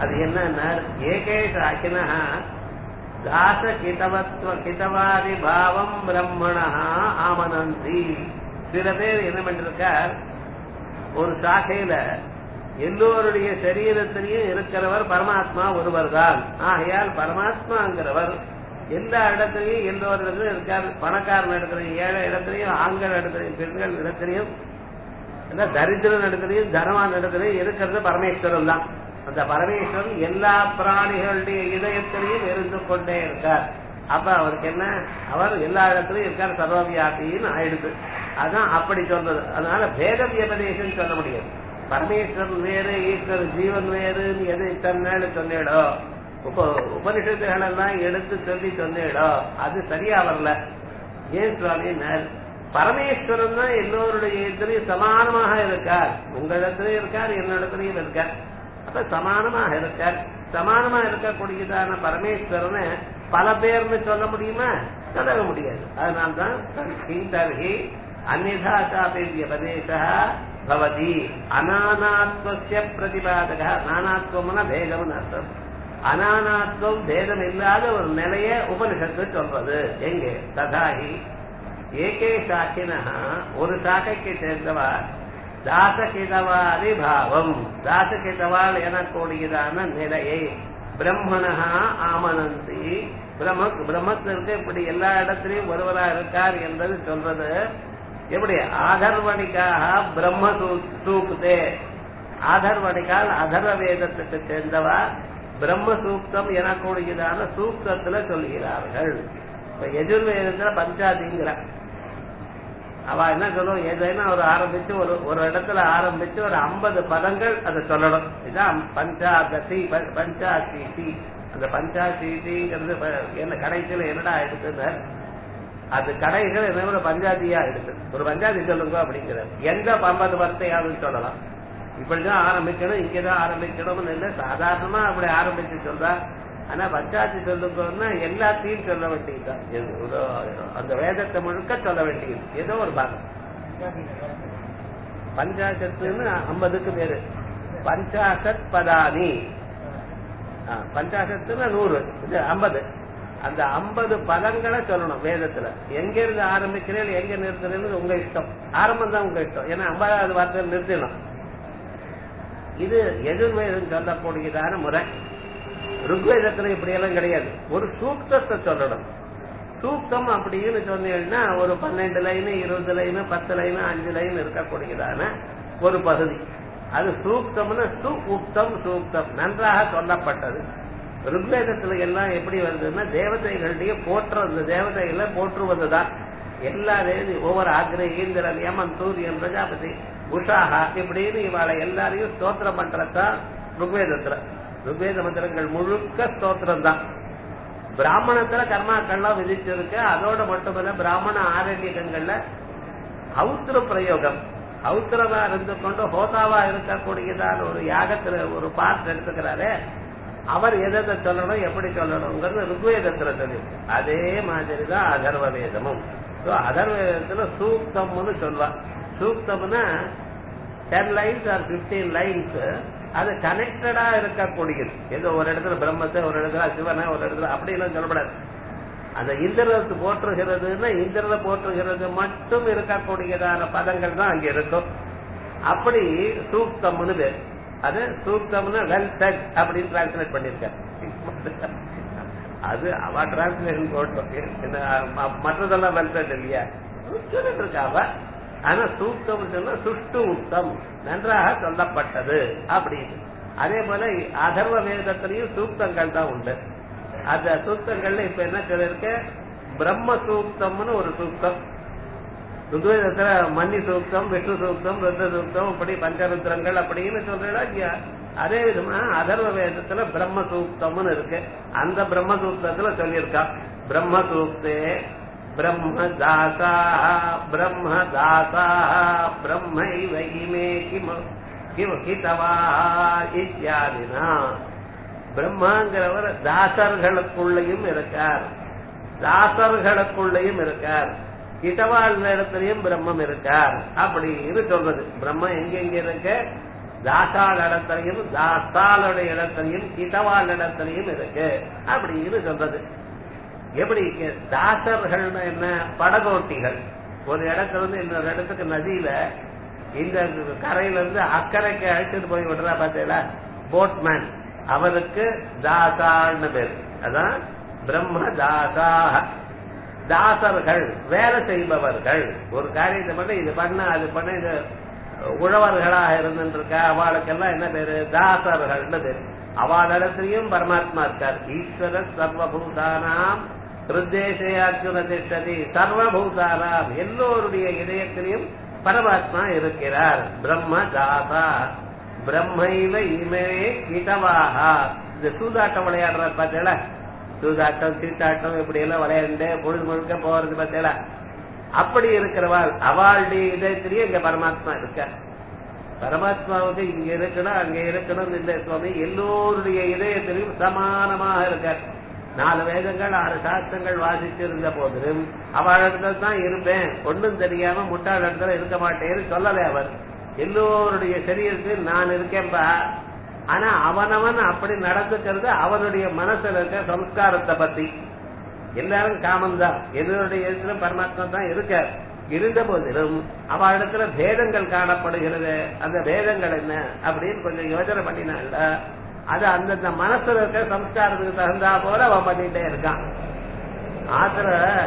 அது என்ன ஏகேஷ அகினா தாச கிதவத்வ கிதவாதி பாவம் பிரம்மணா ஆமனந்தி சில பேர் என்ன பண்ணிருக்கார் ஒரு சாக்கையில எல்லோருடைய சரீரத்திலையும் இருக்கிறவர் பரமாத்மா ஒருவர் தான் ஆகையால் பரமாத்மாங்கிறவர் எல்லா இடத்துலையும் எல்லோரிடத்திலும் இருக்கார் பணக்காரன் இடத்துலையும் ஏழை இடத்துலையும் ஆண்கள் இடத்துலையும் பெண்கள் இடத்துலையும் தரித்திரன் இடத்துலையும் தனவான் இடத்துலையும் இருக்கிறது பரமேஸ்வரன் தான் அந்த பரமேஸ்வரன் எல்லா பிராணிகளுடைய இதயத்திலையும் இருந்து கொண்டே இருக்கார் அப்ப அவருக்கு என்ன அவர் எல்லா இடத்துலயும் இருக்கார் சர்வவியாபின்னு ஆயிடுது அதான் அப்படி சொல்றது அதனால பேத வியபதேசம் சொல்ல முடியாது பரமேஸ்வரன் வேறு ஈஸ்வர ஜீவன் வேறுன்னு எது இத்தனை சொன்னேடோ உப உபனிஷத்துகள் எல்லாம் எடுத்து சொல்லி சொன்னேடோ அது சரியா வரல ஏன் சுவாமி பரமேஸ்வரன் தான் எல்லோருடைய இடத்துலயும் சமானமாக இருக்கார் உங்களிடத்திலையும் இருக்கார் என்னிடத்திலையும் இருக்கார் அப்ப சமானமாக இருக்கார் சமானமா இருக்கக்கூடியதான பரமேஸ்வரனை பல பேர்னு சொல்ல முடியுமா சொல்ல முடியாது அதனால்தான் தர்ஹி அந்நிதா சாபி வியபதேசா பவதி அநானாத்வசிய பிரதிபாதக நானாத்வம்னா பேதம்னு அர்த்தம் அனானாத்வம் பேதம் இல்லாத ஒரு நிலைய உபனிஷத்து சொல்றது எங்கே ததாகி ஏகே சாக்கினா ஒரு சாக்கைக்கு சேர்ந்தவா தாசகிதவாதி பாவம் தாசகிதவால் எனக்கூடியதான நிலையை பிரம்மணா ஆமனந்தி பிரம்ம பிரம்மத்திற்கு இப்படி எல்லா இடத்திலையும் ஒருவரா இருக்கார் என்பது சொல்றது எப்படி ஆதர்வணிக்காக பிரம்ம சூக்தே ஆதர்வணிக்கால் அதர்வ வேதத்துக்கு சேர்ந்தவா பிரம்ம சூக்தம் எனக்கூடியதான சூக்தத்துல சொல்கிறார்கள் இப்ப எஜுர்வேதத்துல பஞ்சாதிங்கிற அவ என்ன சொல்லுவோம் ஏதேனும் ஒரு ஆரம்பிச்சு ஒரு ஒரு இடத்துல ஆரம்பிச்சு ஒரு ஐம்பது பதங்கள் அதை சொல்லணும் இதான் பஞ்சாகதி பஞ்சாசீதி அந்த பஞ்சாசீதிங்கிறது என்ன கடைசியில என்னடா எடுத்துன்னு அது கடைகள் என்ன பஞ்சாதியா எடுத்து ஒரு பஞ்சாதி சொல்லுங்க அப்படிங்கிறது எங்க ஐம்பது பத்தையாவது சொல்லலாம் இப்படிதான் ஆரம்பிக்கணும் இங்கதான் ஆரம்பிக்கணும்னு இல்லை சாதாரணமா அப்படி ஆரம்பிச்சு சொல்றா ஆனா பஞ்சாதி சொல்லுங்கன்னா எல்லாத்தையும் சொல்ல வேண்டியதுதான் அந்த வேதத்தை முழுக்க சொல்ல வேண்டியது ஏதோ ஒரு பாகம் பஞ்சாசத்துன்னு ஐம்பதுக்கு பேரு பஞ்சாசத் பதானி பஞ்சாசத்துன்னு நூறு இது ஐம்பது அந்த ஐம்பது பதங்களை சொல்லணும் வேதத்துல எங்க இருந்து ஆரம்பிக்கிறேன் எங்க நிறுத்துறேன்னு உங்க இஷ்டம் ஆரம்பம் தான் உங்க இஷ்டம் ஏன்னா ஐம்பதாவது வார்த்தை நிறுத்தணும் இது எதிர்வேதம் சொல்லக்கூடியதான முறை ருக்வேதத்துல இப்படி எல்லாம் கிடையாது ஒரு சூக்தத்தை சொல்லணும் சூக்தம் அப்படின்னு சொன்னீங்கன்னா ஒரு பன்னெண்டு லைன் இருபது லைன் பத்து லைன் அஞ்சு லைன் இருக்கக்கூடியதான ஒரு பகுதி அது சூக்தம்னு சு உக்தம் சூக்தம் நன்றாக சொல்லப்பட்டது ருக்வேதத்துல எல்லாம் எப்படி வருதுன்னா தேவதைகளுடைய போற்ற அந்த தேவதைகளை போற்றுவதுதான் எல்லா தேவதை ஒவ்வொரு ஆக்ரேந்திரன் யமன் சூரியன் பிரஜாபதி உஷாகா இப்படின்னு இவாளை எல்லாரையும் ஸ்தோத்திரம் பண்றதுதான் ருக்வேதத்துல ருக்வேத மந்திரங்கள் முழுக்க ஸ்தோத்திரம் தான் பிராமணத்துல கர்மாக்கள்லாம் விதிச்சிருக்கு அதோட மட்டுமல்ல பிராமண ஆரோக்கியங்கள்ல அவுத்திர பிரயோகம் அவுத்திரமா இருந்து கொண்டு ஹோதாவா இருக்கக்கூடியதான ஒரு யாகத்துல ஒரு பார்ட் எடுத்துக்கிறாரு அவர் எதை சொல்லணும் எப்படி சொல்லணுங்கிறது ருக்வேதத்துல சொல்லி அதே மாதிரிதான் அதர்வ வேதமும் அதர்வ வேதத்துல சூக்தம்னு சொல்வா சூக்தம்னா ten lines are fifteen lines அது கனெக்டடா இருக்கக்கூடியது ஏதோ ஒரு இடத்துல பிரம்மத்தை ஒரு இடத்துல சிவனை ஒரு இடத்துல அப்படிலாம் சொல்லப்படாது அந்த இந்திரத்து போற்றுகிறதுன்னா இந்திரனை போற்றுகிறது மட்டும் இருக்கக்கூடியதான பதங்கள் தான் அங்க இருக்கும் அப்படி சூக்தம்னு பேர் அது சூக்தம்னு வெல் செட் அப்படின்னு டிரான்ஸ்லேட் பண்ணிருக்காரு அது அவ டிரான்ஸ்லேஷன் போட்டோம் மற்றதெல்லாம் வெல் செட் இல்லையா சொல்லிட்டு இருக்கா அவ ஆனா சூக்தம் சொன்னா சுஷ்டு உத்தம் நன்றாக சொல்லப்பட்டது அப்படின்னு அதே போல அதர்வ வேதத்திலையும் சூக்தங்கள் தான் உண்டு அந்த சூக்தங்கள்ல இப்ப என்ன சொல்லிருக்க பிரம்ம சூக்தம்னு ஒரு சூக்தம் ருத்வேதத்துல மன்னி சூக்தம் விஷ்ணு சூக்தம் ருத்ர சூக்தம் இப்படி பஞ்சருத்ரங்கள் அப்படின்னு சொல்றா அதே விதமா அதர்வ வேதத்துல பிரம்ம சூக்தம்னு இருக்கு அந்த பிரம்ம சூக்தத்துல சொல்லியிருக்கா பிரம்ம சூக்தே பிரம்ம தாசா பிரம்ம தாசா பிரம்மைவ இமே கிம கிம கிதவா இத்தியாதினா பிரம்மாங்கிறவர் தாசர்களுக்குள்ளேயும் இருக்கார் தாசர்களுக்குள்ளேயும் இருக்கார் கிட்டவாழ் இடத்துலயும் பிரம்மம் இருக்கார் அப்படின்னு சொல்றது பிரம்மம் எங்க எங்க இருக்க தாசால் இடத்துலையும் தாசாலுடைய இடத்துலையும் கிதவால் இடத்துலையும் இருக்கு அப்படின்னு சொல்றது எப்படி தாசர்கள்னு என்ன படகோட்டிகள் ஒரு இடத்துல இருந்து இன்னொரு இடத்துக்கு நதியில இந்த கரையில இருந்து அக்கறைக்கு அழைச்சிட்டு போய் விடுறா பார்த்தீங்களா போட்மேன் அவருக்கு தாசான்னு பேரு அதான் பிரம்ம தாசா தாசர்கள் வேலை செய்பவர்கள் ஒரு காரியத்தை பண்ண இது பண்ண அது பண்ண இது உழவர்களாக இருந்துருக்க அவளுக்கெல்லாம் என்ன பேரு தாசர்கள்னு பேரு அவளிடத்திலையும் பரமாத்மா இருக்கார் ஈஸ்வர சர்வபூதானாம் ஹிருதேசே அர்ஜுன திஷ்டதி சர்வபூதானாம் எல்லோருடைய இதயத்திலையும் பரமாத்மா இருக்கிறார் பிரம்ம தாசா பிரம்மைவ இமே கிதவாகா இந்த சூதாட்டம் விளையாடுற பார்த்தேல சூதாட்டம் சீட்டாட்டம் இப்படி எல்லாம் விளையாண்டு பொழுது முழுக்க போறது பார்த்தேல அப்படி இருக்கிறவாள் அவளுடைய இதயத்திலேயே இங்க பரமாத்மா இருக்க பரமாத்மாவுக்கு இங்க இருக்கணும் அங்க இருக்கணும் இந்த சுவாமி எல்லோருடைய இதயத்திலையும் சமானமாக இருக்கார் நாலு வேதங்கள் ஆறு சாஸ்திரங்கள் வாசிச்சிருந்த போதிலும் அவள் இடத்துல தான் இருப்பேன் ஒன்றும் தெரியாம முட்டாள் இடத்துல இருக்க மாட்டேன்னு சொல்லலை அவர் எல்லோருடைய சரீரத்தில் நான் இருக்கேன்பா ஆனா அவனவன் அப்படி நடந்துக்கிறது அவனுடைய மனசுல இருக்க சம்ஸ்காரத்தை பத்தி எல்லாரும் காமன் தான் எல்லோருடைய இடத்துல பரமாத்மா தான் இருக்க இருந்த போதிலும் அவளிடத்துல பேதங்கள் காணப்படுகிறது அந்த பேதங்கள் என்ன அப்படின்னு கொஞ்சம் யோசனை பண்ணினால அது அந்தந்த மனசுல இருக்க சம்ஸ்காரத்துக்கு தகுந்தா போல அவன் பண்ணிட்டே இருக்கான் ஆத்திர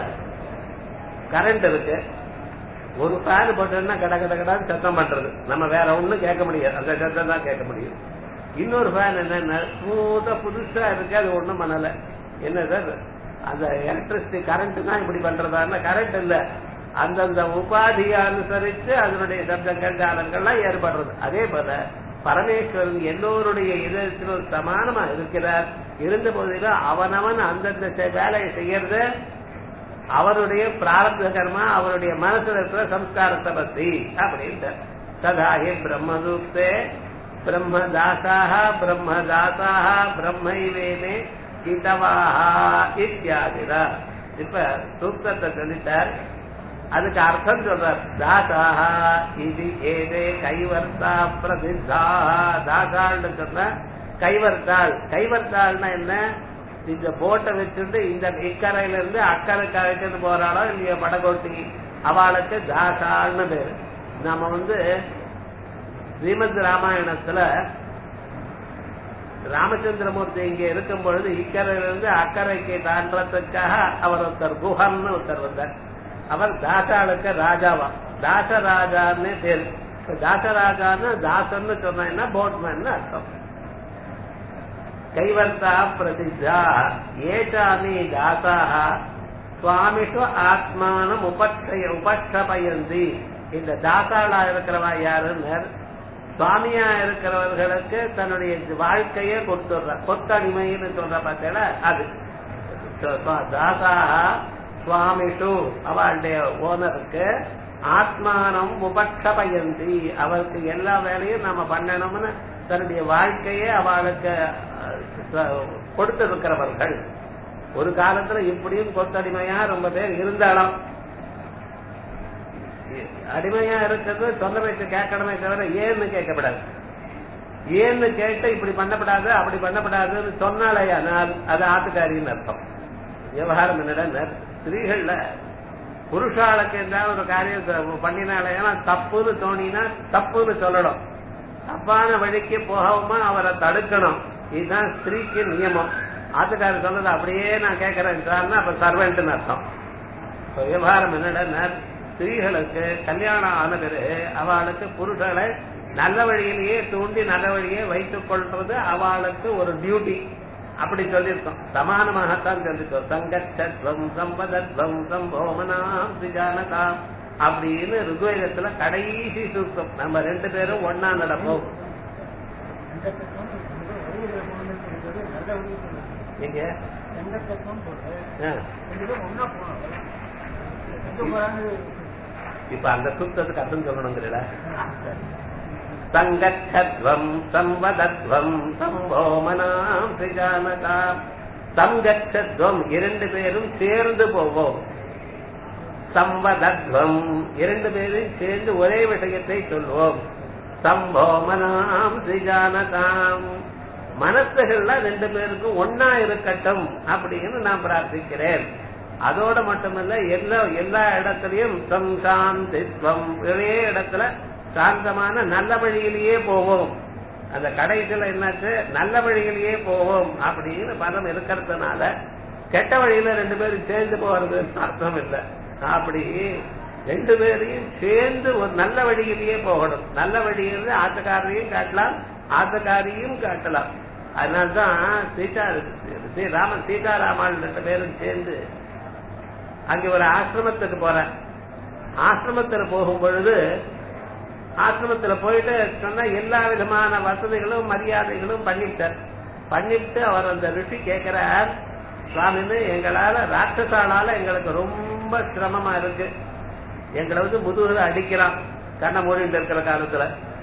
கரண்ட் இருக்கு ஒரு ஃபேன் போட்டோம்னா கட கட கடான்னு சத்தம் பண்றது நம்ம வேற ஒண்ணும் கேட்க முடியாது அந்த சத்தம் தான் கேட்க முடியும் இன்னொரு ஃபேன் என்னன்னா ஸ்மூத்தா புதுசா இருக்கு அது ஒண்ணும் பண்ணல என்ன சார் அந்த எலக்ட்ரிசிட்டி கரண்ட் தான் இப்படி பண்றதா கரண்ட் இல்ல அந்தந்த உபாதியை அனுசரிச்சு அதனுடைய சப்தங்கள் ஜாலங்கள்லாம் ஏற்படுறது அதே போல பரமேஸ்வரன் எல்லோருடைய இதயத்திலும் சமானமா இருக்கிறார் இருந்த போதிலும் அவனவன் அந்தந்த வேலையை செய்யறது அவருடைய பிராரப்த கர்மா அவருடைய மனசுல இருக்கிற சம்ஸ்காரத்தை பத்தி அப்படின்ட்டு ததாஹி பிரம்மதூப்தே பிரம்மதாசாக பிரம்மதாசாக பிரம்மைவேமே கிதவாஹா இத்தியாதிரா இப்ப சூக்தத்தை சொல்லிட்டார் அதுக்கு அர்த்தம் சொல்றார் தாசாக இது ஏதே கைவர்த்தா பிரசித்தா தாசாள்னு சொன்ன கைவர்த்தாள் கைவர்த்தாள்னா என்ன இந்த போட்டை வச்சுட்டு இந்த இக்கரையில இருந்து அக்கறைக்கு அழைச்சிட்டு போறாளோ இல்லையா படகோட்டி அவளுக்கு தாசாள்னு பேரு நாம வந்து ஸ்ரீமத் ராமாயணத்துல ராமச்சந்திரமூர்த்தி இங்க இருக்கும் பொழுது இக்கரையில இருந்து அக்கறைக்கு தாண்டறதுக்காக அவர் ஒருத்தர் குஹன்னு ஒருத்தர் வந்தார் அவர் தாசாளுக்கு ராஜாவா தாசராஜான்னு பேரு தாசராஜான்னு தாசன்னு சொன்னா போட்மேன் அர்த்தம் கைவர்த்தா பிரசித்தா ஏஷாமி தாசாக சுவாமிஷு ஆத்மானம் உபட்சய உபட்சபயந்தி இந்த தாசாளா இருக்கிறவா யாருன்னு சுவாமியா இருக்கிறவர்களுக்கு தன்னுடைய வாழ்க்கையை கொடுத்துடுற கொத்தடிமைன்னு சொல்ற பார்த்தேல அது தாசாக சுவாமிஷு அவளுடைய ஓனருக்கு ஆத்மானம் உபட்சபயந்தி அவருக்கு எல்லா வேலையும் நாம பண்ணணும்னு தன்னுடைய வாழ்க்கையே அவளுக்கு கொடுத்திருக்கிறவர்கள் ஒரு காலத்துல இப்படியும் கொத்தடிமையா ரொம்ப பேர் இருந்தாலும் அடிமையா இருக்கிறது சொந்த பேச்சு கேட்கணுமே தவிர ஏன்னு கேட்கப்படாது ஏன்னு கேட்டு இப்படி பண்ணப்படாது அப்படி பண்ணப்படாதுன்னு சொன்னாலேயானால் அது ஆத்துக்காரின்னு அர்த்தம் விவகாரம் என்னடா ஸ்திரீகள்ல புருஷாளுக்கு ஏதாவது ஒரு காரியம் பண்ணினாலேனா தப்புன்னு தோணினா தப்புன்னு சொல்லணும் தப்பான வழிக்கு போகாம அவரை தடுக்கணும் இதுதான் ஸ்திரீக்கு நியமம் ஆத்துக்காரர் சொன்னது அப்படியே நான் கேட்கறேன் அப்ப சர்வெண்ட்னு அர்த்தம் விவகாரம் என்னடா ஸ்திரீகளுக்கு கல்யாணம் ஆன பிறகு அவளுக்கு புருஷனை நல்ல வழியிலேயே தூண்டி நல்ல வழியே வைத்துக் கொள்றது அவளுக்கு ஒரு டியூட்டி அப்படி சொல்லியிருக்கோம் சமானமாகத்தான் சொல்லிருக்கோம் சங்கச்சத்வம் சம்பதத்வம் சம்போமனாம் சிஜானதாம் அப்படின்னு ருக்வேதத்துல கடைசி சூக்கம் நம்ம ரெண்டு பேரும் ஒன்னா நடப்போம் எங்க இப்ப அந்த சூக்தத்துக்கு அர்த்தம் சொல்லணுங்கிறீங்களா சங்கச்சத்வம் சம்பதத்வம் சம்போமனாம் சிஜானதாம் சங்கச்சத்வம் இரண்டு பேரும் சேர்ந்து போவோம் சம்பதத்வம் இரண்டு பேரும் சேர்ந்து ஒரே விஷயத்தை சொல்வோம் சம்போமனாம் சிஜானதாம் மனசுகள்ல ரெண்டு பேருக்கும் ஒன்னா இருக்கட்டும் அப்படின்னு நான் பிரார்த்திக்கிறேன் அதோட மட்டுமல்ல எல்லா எல்லா இடத்துலயும் சம்சாந்தித்வம் ஒரே இடத்துல சாந்தமான நல்ல வழியிலேயே போவோம் அந்த கடைசியில என்னாச்சு நல்ல வழியிலேயே போவோம் அப்படின்னு பதம் இருக்கிறதுனால கெட்ட வழியில ரெண்டு பேரும் சேர்ந்து போறதுன்னு அர்த்தம் இல்லை அப்படி ரெண்டு பேரையும் சேர்ந்து ஒரு நல்ல வழியிலேயே போகணும் நல்ல வழியில ஆத்தக்காரையும் காட்டலாம் ஆத்தக்காரியும் காட்டலாம் அதனால்தான் சீதா ஸ்ரீ ராமன் சீதாராமான் ரெண்டு பேரும் சேர்ந்து அங்க ஒரு ஆசிரமத்துக்கு போற ஆசிரமத்துல போகும் பொழுது ஆசிரமத்துல போயிட்டு சொன்னா எல்லா விதமான வசதிகளும் மரியாதைகளும் பண்ணிட்டார் பண்ணிட்டு அவர் அந்த ரிஷி கேட்கிறார் சுவாமின்னு எங்களால ராட்சசாலால எங்களுக்கு ரொம்ப சிரமமா இருக்கு எங்களை வந்து முதுகுல அடிக்கிறான் கண்ணை மூடிட்டு இருக்கிற காலத்துல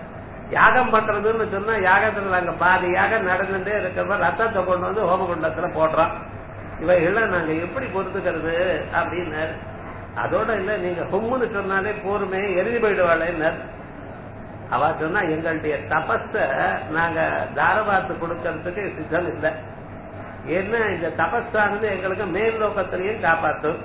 யாகம் பண்றதுன்னு சொன்னா யாகத்துல நாங்க பாதி யாகம் நடந்துட்டே இருக்கிறப்ப ரத்தத்தை கொண்டு வந்து ஹோமகுண்டத்துல போடுறோம் இவைகள்லாம் நாங்க எப்படி பொறுத்துக்கிறது அப்படின்னாரு அதோட இல்ல நீங்க ஹொம்முன்னு சொன்னாலே போருமே எரிஞ்சு போயிடுவாளேன்னார் அவ சொன்னா எங்களுடைய தபஸ நாங்க தாரவாத்து கொடுக்கறதுக்கு சித்தம் இல்லை ஏன்னா இந்த தபஸானது எங்களுக்கு மேல் லோகத்திலையும் காப்பாற்றும்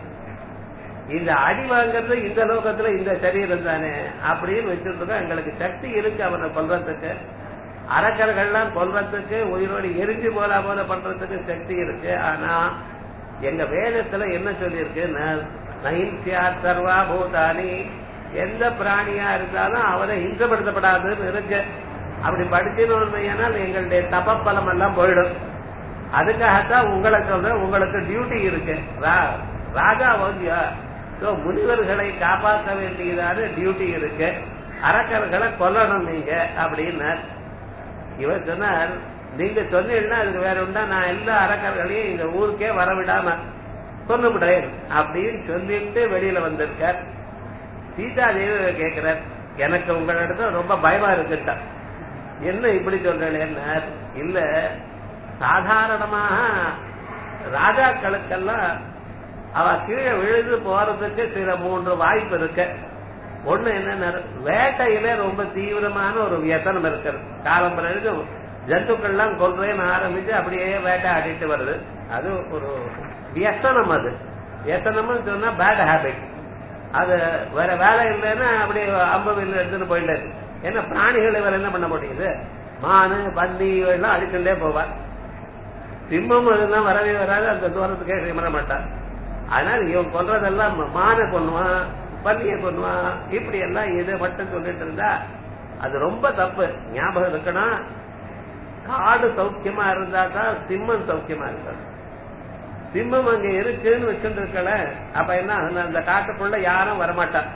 இந்த அடி வாங்குறது இந்த லோகத்துல இந்த சரீரம் தானே அப்படின்னு வச்சிருக்கோம் எங்களுக்கு சக்தி இருக்கு அவனை கொல்றதுக்கு அரக்கர்கள்லாம் கொல்றதுக்கு உயிரோடு எரிஞ்சு போல போல பண்றதுக்கு சக்தி இருக்கு ஆனா எங்க வேதத்துல என்ன சொல்லியிருக்கு நைன்சியா சர்வா பூதானி எந்த பிராணியா இருந்தாலும் அவரை இன்றப்படுத்தப்படாதுன்னு இருக்கு அப்படி படிச்சுன்னு எங்களுடைய தப பலம் எல்லாம் போயிடும் அதுக்காகத்தான் உங்களை சொல்றேன் உங்களுக்கு டியூட்டி இருக்கு ராஜா ஓதியா சோ முனிவர்களை காப்பாற்ற வேண்டியதான டியூட்டி இருக்கு அரக்கர்களை கொல்லணும் நீங்க அப்படின்னு இவர் சொன்னார் நீங்க சொன்னீங்கன்னா அதுக்கு வேற உண்டா நான் எல்லா அரக்கர்களையும் இந்த ஊருக்கே வரவிடாம சொல்லுவிடுறேன் அப்படின்னு சொல்லிட்டு வெளியில வந்திருக்கார் சீதா தேவி கேட்கிறார் எனக்கு உங்களிடத்துல ரொம்ப பயமா இருக்குட்டா என்ன இப்படி சொல்றேன் இல்ல சாதாரணமாக ராஜாக்களுக்கெல்லாம் அவ கீழே விழுந்து போறதுக்கு சில மூன்று வாய்ப்பு இருக்கு ஒண்ணு என்ன வேட்டையில ரொம்ப தீவிரமான ஒரு வியசனம் இருக்கிறது காலம்பரம் ஜந்துக்கள்லாம் கொல்றேன்னு ஆரம்பிச்சு அப்படியே வேட்டை ஆடிட்டு வருது அது ஒரு வியசனம் அது வியசனம்னு சொன்னா பேட் ஹேபிட் அது வேற வேலை இல்லைன்னா அப்படியே அம்பு வில்லு எடுத்துட்டு போயிட்டாரு ஏன்னா பிராணிகளை வேற என்ன பண்ண முடியுது மானு பந்தி எல்லாம் அடிச்சுட்டே போவார் சிம்மம் இதெல்லாம் வரவே வராது அந்த தூரத்துக்கே சிமர மாட்டான் அதனால இவன் கொல்றதெல்லாம் மானை கொன்னுவான் பன்னிய கொன்னுவான் இப்படி எல்லாம் இதை மட்டும் சொல்லிட்டு இருந்தா அது ரொம்ப தப்பு ஞாபகம் இருக்கணும் காடு சௌக்கியமா இருந்தா தான் சிம்மம் சௌக்கியமா இருக்காது சிம்மம் அங்க இருக்குன்னு வச்சுட்டு இருக்கல அப்ப என்ன அந்த காட்டுக்குள்ள யாரும் வரமாட்டான்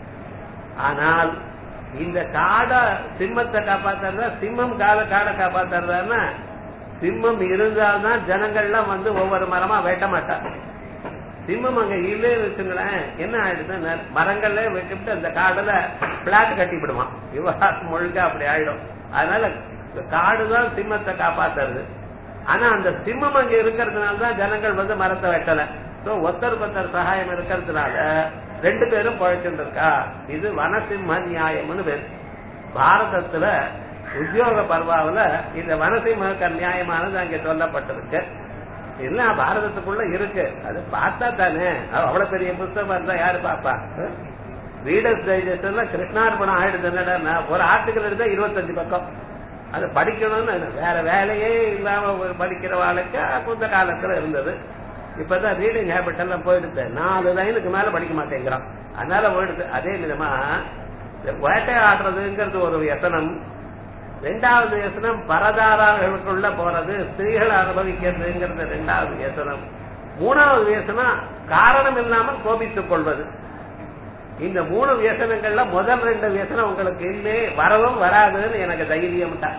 ஆனால் இந்த காடை சிம்மத்தை காப்பாத்துறதா சிம்மம் கால காடை காப்பாத்துறதான்னா சிம்மம் இருந்தால்தான் ஜனங்கள்லாம் வந்து ஒவ்வொரு மரமா வெட்ட மாட்டாங்க சிம்மம் அங்க இல்லைன்னு வச்சுங்களேன் என்ன ஆயிடுது மரங்கள்ல வெட்டிவிட்டு அந்த காடுல பிளாட் கட்டி விடுவான் விவகாரம் முழுக்க அப்படி ஆயிடும் அதனால காடுதான் சிம்மத்தை காப்பாத்துறது ஆனா அந்த சிம்மம் அங்க இருக்கிறதுனால தான் ஜனங்கள் வந்து மரத்தை வெட்டல சோ ஒத்தருக்கு ஒத்தர் சகாயம் இருக்கிறதுனால ரெண்டு பேரும் பழச்சுட்டு இருக்கா இது வனசிம்ம நியாயம்னு பேர் பாரதத்துல உத்தியோக பர்வாவில இந்த வனசிம்ம நியாயமானது அங்க சொல்லப்பட்டிருக்கு இல்ல பாரதத்துக்குள்ள இருக்கு அது பார்த்தா தானே அவ்வளவு பெரிய புத்தகம் இருந்தா யாரு பாப்பா ரீடர்ஸ் டைஜஸ்ட்ல கிருஷ்ணார்பணம் ஆயிடுது என்னடா ஒரு ஆர்டிகல் எடுத்தா இருபத்தஞ்சு பக்கம் அது படிக்கணும்னு வேற வேலையே இல்லாம படிக்கிறவாளுக்கு புத்த காலத்துல இருந்தது இப்பதான் ரீடிங் ஹேபிட் எல்லாம் போயிடுது நாலு லைனுக்கு மேல படிக்க மாட்டேங்கிறான் அதனால போயிடுது அதே விதமா வேட்டை ஆடுறதுங்கிறது ஒரு வியசனம் ரெண்டாவது வியசனம் பரதாரர்களுக்குள்ள போறது ஸ்திரீகள் அனுபவிக்கிறதுங்கிறது ரெண்டாவது வியசனம் மூணாவது வியசனம் காரணம் இல்லாமல் கோபித்துக் கொள்வது இந்த மூணு வியசனங்கள்ல முதல் ரெண்டு வியசனம் உங்களுக்கு இல்லே வரவும் வராதுன்னு எனக்கு தைரியம் தான்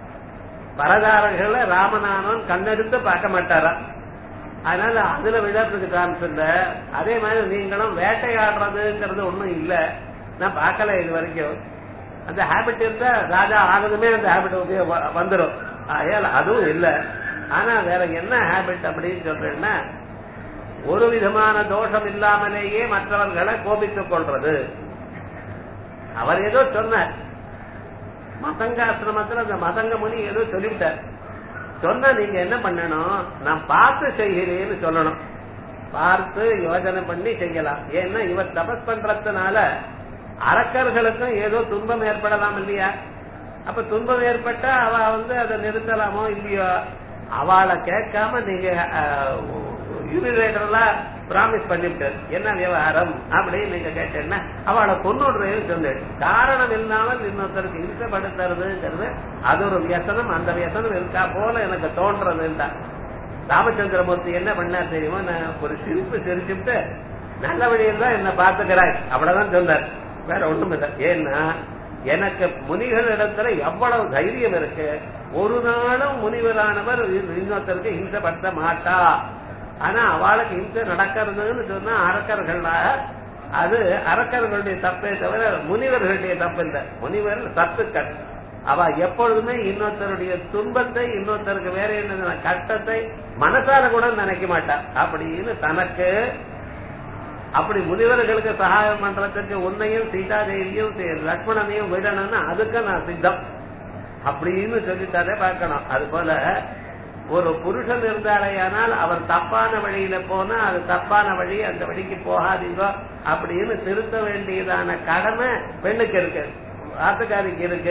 பரதாரர்களை ராமநாதன் கண்ணெடுத்து பார்க்க மாட்டாரா அதனால அதுல விழறதுக்கு சான்ஸ் இல்ல அதே மாதிரி நீங்களும் வேட்டையாடுறதுங்கிறது ஒண்ணும் இல்ல நான் பார்க்கல இது வரைக்கும் அந்த ஹேபிட் இருந்தா ராஜா ஆனதுமே அந்த ஹேபிட் வந்துடும் ஏல அதுவும் இல்ல ஆனா வேற என்ன ஹேபிட் அப்படின்னு சொல்றேன்னா ஒரு விதமான தோஷம் இல்லாமலேயே மற்றவர்களை கோபித்துக் கொள்றது அவர் ஏதோ சொன்னார் மதங்காசிரமத்துல அந்த மதங்க முனி ஏதோ சொல்லிவிட்டார் சொன்னா நீங்க என்ன பண்ணணும் நான் பார்த்து செய்கிறேன்னு சொல்லணும் பார்த்து யோஜனை பண்ணி செய்யலாம் ஏன்னா இவர் தபஸ் பண்றதுனால அரக்கர்களுக்கும் ஏதோ துன்பம் ஏற்படலாம் இல்லையா அப்ப துன்பம் ஏற்பட்டா அவ வந்து அதை நிறுத்தலாமோ இல்லையோ அவளை கேட்காம நீங்க யூனிரேட்டர்ல பிராமிஸ் பண்ணிவிட்டார் என்ன விவகாரம் அப்படின்னு நீங்க கேட்டேன்னா அவளை கொண்டுடுறேன்னு சொன்னேன் காரணம் இல்லாமல் இன்னொருத்தருக்கு இம்சப்படுத்துறதுங்கிறது அது ஒரு வியசனம் அந்த வியசனம் இருக்கா போல எனக்கு தோன்றதுன்றா ராமச்சந்திரமூர்த்தி என்ன பண்ணார் தெரியுமா நான் ஒரு சிரிப்பு சிரிச்சுட்டு நல்ல வழியில் தான் என்ன பாத்துக்கிறாய் அவ்வளவுதான் சொன்னார் வேற ஒண்ணும் இல்லை ஏன்னா எனக்கு முனிகள் இடத்துல எவ்வளவு தைரியம் இருக்கு ஒரு நாளும் முனிவரானவர் இன்னொருத்தருக்கு ஹிம்சப்படுத்த மாட்டா ஆனா அவளுக்கு ஹிம்சை நடக்கிறதுன்னு சொன்னா அரக்கர்களாக அது அரக்கர்களுடைய தப்பே தவிர முனிவர்களுடைய தப்பு இல்லை முனிவர் சத்துக்கள் அவ எப்பொழுதுமே இன்னொருத்தருடைய துன்பத்தை இன்னொருத்தருக்கு வேற என்ன கஷ்டத்தை மனசால கூட நினைக்க மாட்டா அப்படின்னு தனக்கு அப்படி முனிவர்களுக்கு சகாயம் பண்றதுக்கு உன்னையும் சீதாதேவியும் லக்ஷ்மணனையும் விடணும்னு அதுக்கு நான் சித்தம் அப்படின்னு சொல்லிட்டாலே பார்க்கணும் அது போல ஒரு புருஷன் இருந்தாலேயானால் அவர் தப்பான வழியில போனா அது தப்பான வழி அந்த வழிக்கு போகாதீங்கோ அப்படின்னு திருத்த வேண்டியதான கடமை பெண்ணுக்கு இருக்கு ஆத்துக்காரிக்கு இருக்கு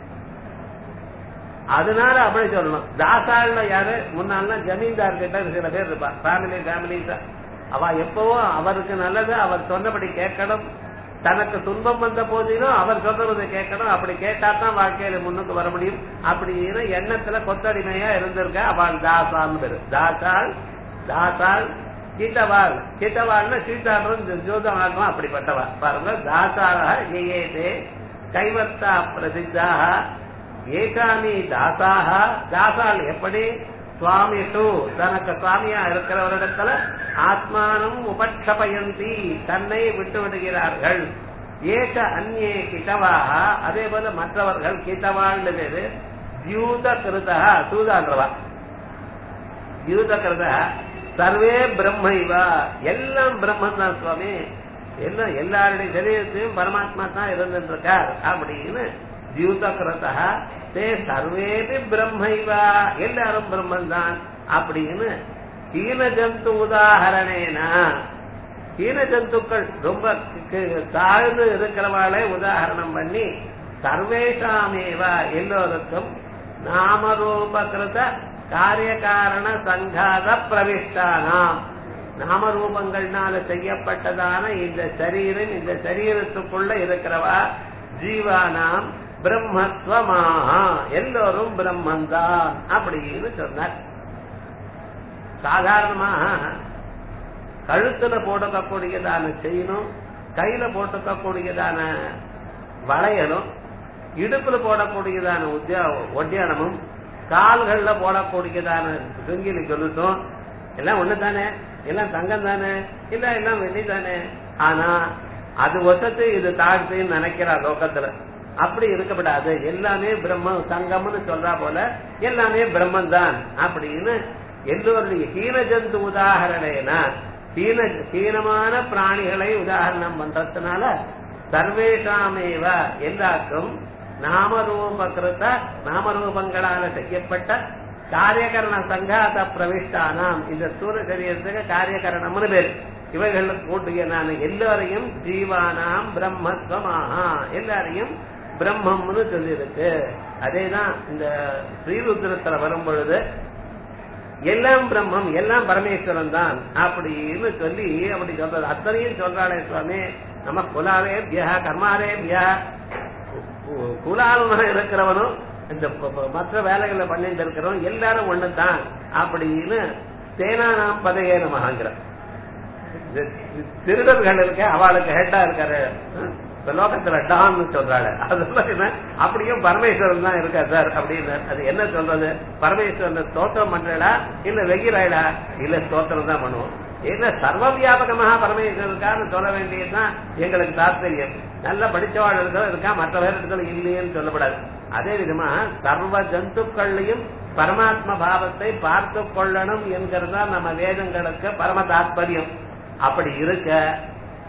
அதனால அப்படி சொல்லணும் தாசாள்ல யாரு முன்னாள் ஜமீன்தார் கிட்ட சில பேர் இருப்பா ஃபேமிலி ஃபேமிலிஸ் அவ எப்பவும் அவருக்கு நல்லது அவர் சொன்னபடி கேட்கணும் தனக்கு துன்பம் வந்த போதிலும் அவர் சொல்றதை கேட்கணும் அப்படி கேட்டா தான் வாழ்க்கையில முன்னுக்கு வர முடியும் அப்படின்னு எண்ணத்துல கொத்தடிமையா இருந்திருக்க அவள் தாசான்னு பேரு தாசாள் தாசாள் கீட்டவாள் கீட்டவாள்னா சீட்டாடுறது ஜோதமாகும் அப்படிப்பட்டவா பாருங்க தாசாக ஏதே கைவர்த்தா பிரசித்தாக ஏகாமி தாசாக தாசாள் எப்படி சுவாமிஷு தனக்கு சுவாமியா இருக்கிறவரிடத்துல ஆத்மானம் உபக்ஷபயந்தி தன்னை விட்டு விடுகிறார்கள் ஏக அந்நே கிட்டவாக அதே போல மற்றவர்கள் கிட்டவாள்னு பேரு தியூத கிருதா சூதான்றவா தியூத கிருதா சர்வே பிரம்ம இவா எல்லாம் பிரம்மன் தான் சுவாமி எல்லாம் எல்லாருடைய சரீரத்தையும் பரமாத்மா தான் இருந்துட்டு இருக்கார் அப்படின்னு தியூத கிருதா தே சர்வேபி பிரம்மைவா எல்லாரும் பிரம்மன் தான் அப்படின்னு ஹீன ஜந்து உதாகரணேனா ஹீன ஜந்துக்கள் ரொம்ப தாழ்ந்து இருக்கிறவாளே உதாகரணம் பண்ணி சர்வேஷாமேவா எல்லோருக்கும் நாமரூபகிருத காரிய காரண சங்காத பிரவிஷ்டானாம் நாமரூபங்கள்னால செய்யப்பட்டதான இந்த சரீரம் இந்த சரீரத்துக்குள்ள இருக்கிறவா ஜீவானாம் பிரம்மத்வமாக எல்லோரும் பிரம்மந்தான் அப்படின்னு சொன்னார் சாதாரணமாக கழுத்துல போட்டுக்கக்கூடியதான செயினும் கையில போட்டுக்கக்கூடியதான வளையலும் இடுப்புல போடக்கூடியதான உத்தியா ஒட்டியானமும் கால்கள்ல போடக்கூடியதான சுங்கிலி சொல்லுட்டும் எல்லாம் ஒண்ணு தானே எல்லாம் தங்கம் தானே இல்ல எல்லாம் வெள்ளி தானே ஆனா அது ஒசத்து இது தாழ்த்துன்னு நினைக்கிறா லோகத்துல அப்படி இருக்கப்படாது எல்லாமே பிரம்மம் சங்கம்னு சொல்றா போல எல்லாமே பிரம்மன் தான் அப்படின்னு எல்லோருடைய ஹீன ஜந்து உதாகரணேனா ஹீன ஹீனமான பிராணிகளை உதாரணம் பண்றதுனால சர்வேஷாமேவ எல்லாருக்கும் நாமரூபகிருத்த நாமரூபங்களால செய்யப்பட்ட காரியகரண சங்காத பிரவிஷ்டானாம் இந்த ஸ்தூல சரீரத்துக்கு காரியகரணம்னு பேர் இவைகளுக்கு கூட்டிய நான் எல்லாரையும் ஜீவானாம் பிரம்மத்வமாக எல்லாரையும் பிரம்மம்னு சொல்லியிருக்கு அதேதான் இந்த ஸ்ரீருத்ரத்துல வரும் பொழுது எல்லாம் பிரம்மம் எல்லாம் பரமேஸ்வரன் தான் அப்படின்னு சொல்லி அப்படி சொல்றது அத்தனையும் சொல்றாளே சுவாமி நம்ம குலாலேபியா கர்மாலேபியா குலாலனா இருக்கிறவனும் இந்த மற்ற வேலைகளை பண்ணிட்டு இருக்கிறவன் எல்லாரும் ஒண்ணுதான் அப்படின்னு சேனா நாம் பதவியே நமங்கிற திருடர்கள் இருக்க அவளுக்கு ஹெட்டா இருக்காரு இந்த லோகத்துல டான்னு சொல்றாரு அதெல்லாம் என்ன அப்படியும் பரமேஸ்வரன் தான் இருக்கா சார் அப்படின்னு அது என்ன சொல்றது பரமேஸ்வரன் ஸ்தோத்திரம் பண்றா இல்ல வெகிறாயிடா இல்ல ஸ்தோத்திரம் தான் பண்ணுவோம் என்ன சர்வ வியாபகமாக பரமேஸ்வரனுக்கான்னு சொல்ல வேண்டியதுதான் எங்களுக்கு தாத்பரியம் நல்ல படிச்சவாள் இருக்கிற இருக்கா மற்ற வேற இடத்துல இல்லையேன்னு சொல்லப்படாது அதே விதமா சர்வ ஜந்துக்கள்லையும் பரமாத்ம பாவத்தை பார்த்து கொள்ளணும் என்கிறதா நம்ம வேதங்களுக்கு பரம தாத்பரியம் அப்படி இருக்க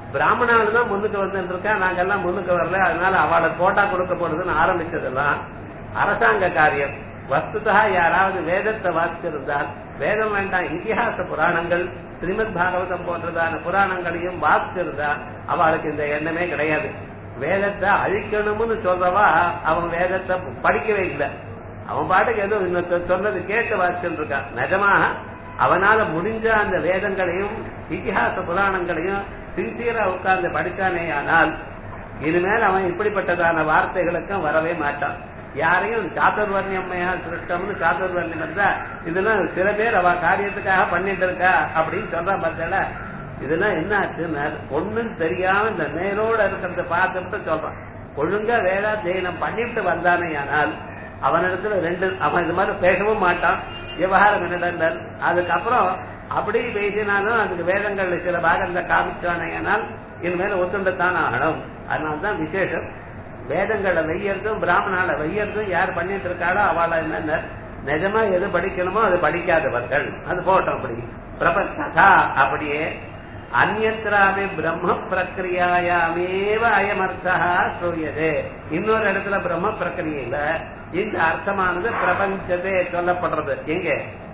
பிராமணால தான் முன்னுக்கு வந்துட்டு இருக்கா நாங்கெல்லாம் முன்னுக்கு வரல அதனால அவளுக்கு கோட்டா கொடுக்க போறதுன்னு ஆரம்பிச்சதெல்லாம் அரசாங்க காரியம் வஸ்துதா யாராவது வேதத்தை வாசிச்சிருந்தால் வேதம் வேண்டாம் இதிகாச புராணங்கள் ஸ்ரீமத் பாகவதம் போன்றதான புராணங்களையும் வாசிச்சிருந்தா அவளுக்கு இந்த எண்ணமே கிடையாது வேதத்தை அழிக்கணும்னு சொல்றவா அவன் வேதத்தை படிக்கவே இல்லை அவன் பாட்டுக்கு ஏதோ இன்னொருத்தர் சொன்னது கேட்டு வாசிச்சுட்டு இருக்கான் நிஜமாக அவனால முடிஞ்ச அந்த வேதங்களையும் இதிகாச புராணங்களையும் சின்சியரா உட்கார்ந்து படித்தானே ஆனால் இனிமேல் அவன் இப்படிப்பட்டதான வார்த்தைகளுக்கும் வரவே மாட்டான் யாரையும் சாத்துர்வர்ணியம்மையா சிருஷ்டம்னு சாத்துர்வர்ணியம் இருந்தா இதெல்லாம் சில பேர் அவ காரியத்துக்காக பண்ணிட்டு இருக்கா அப்படின்னு சொல்றான் பார்த்தல இதெல்லாம் என்ன ஆச்சுன்னா ஒண்ணும் தெரியாம இந்த மேலோட இருக்கிறத பார்த்துட்டு சொல்றான் ஒழுங்கா வேதாத்தியனம் பண்ணிட்டு வந்தானே ஆனால் அவனிடத்துல ரெண்டு அவன் இது மாதிரி பேசவும் மாட்டான் விவகாரம் என்னடா அதுக்கப்புறம் அப்படி பேசினாலும் அதுக்கு வேதங்கள்ல சில பாகங்களை காமிச்சானே ஆனால் இனிமேல ஒத்துண்டத்தான் ஆகணும் அதனால்தான் விசேஷம் வேதங்களை வெய்யறதும் பிராமணால வெய்யறதும் யார் பண்ணிட்டு இருக்காளோ அவளை என்ன நிஜமா எது படிக்கணுமோ அது படிக்காதவர்கள் அது போட்டோம் அப்படி பிரபஞ்சா அப்படியே அந்நத்திராவே பிரம்ம பிரக்கிரியாயாமேவ அயமர்த்தா சூரியதே இன்னொரு இடத்துல பிரம்ம பிரக்கிரியில இந்த அர்த்தமானது பிரபஞ்சத்தே சொல்லப்படுறது எங்க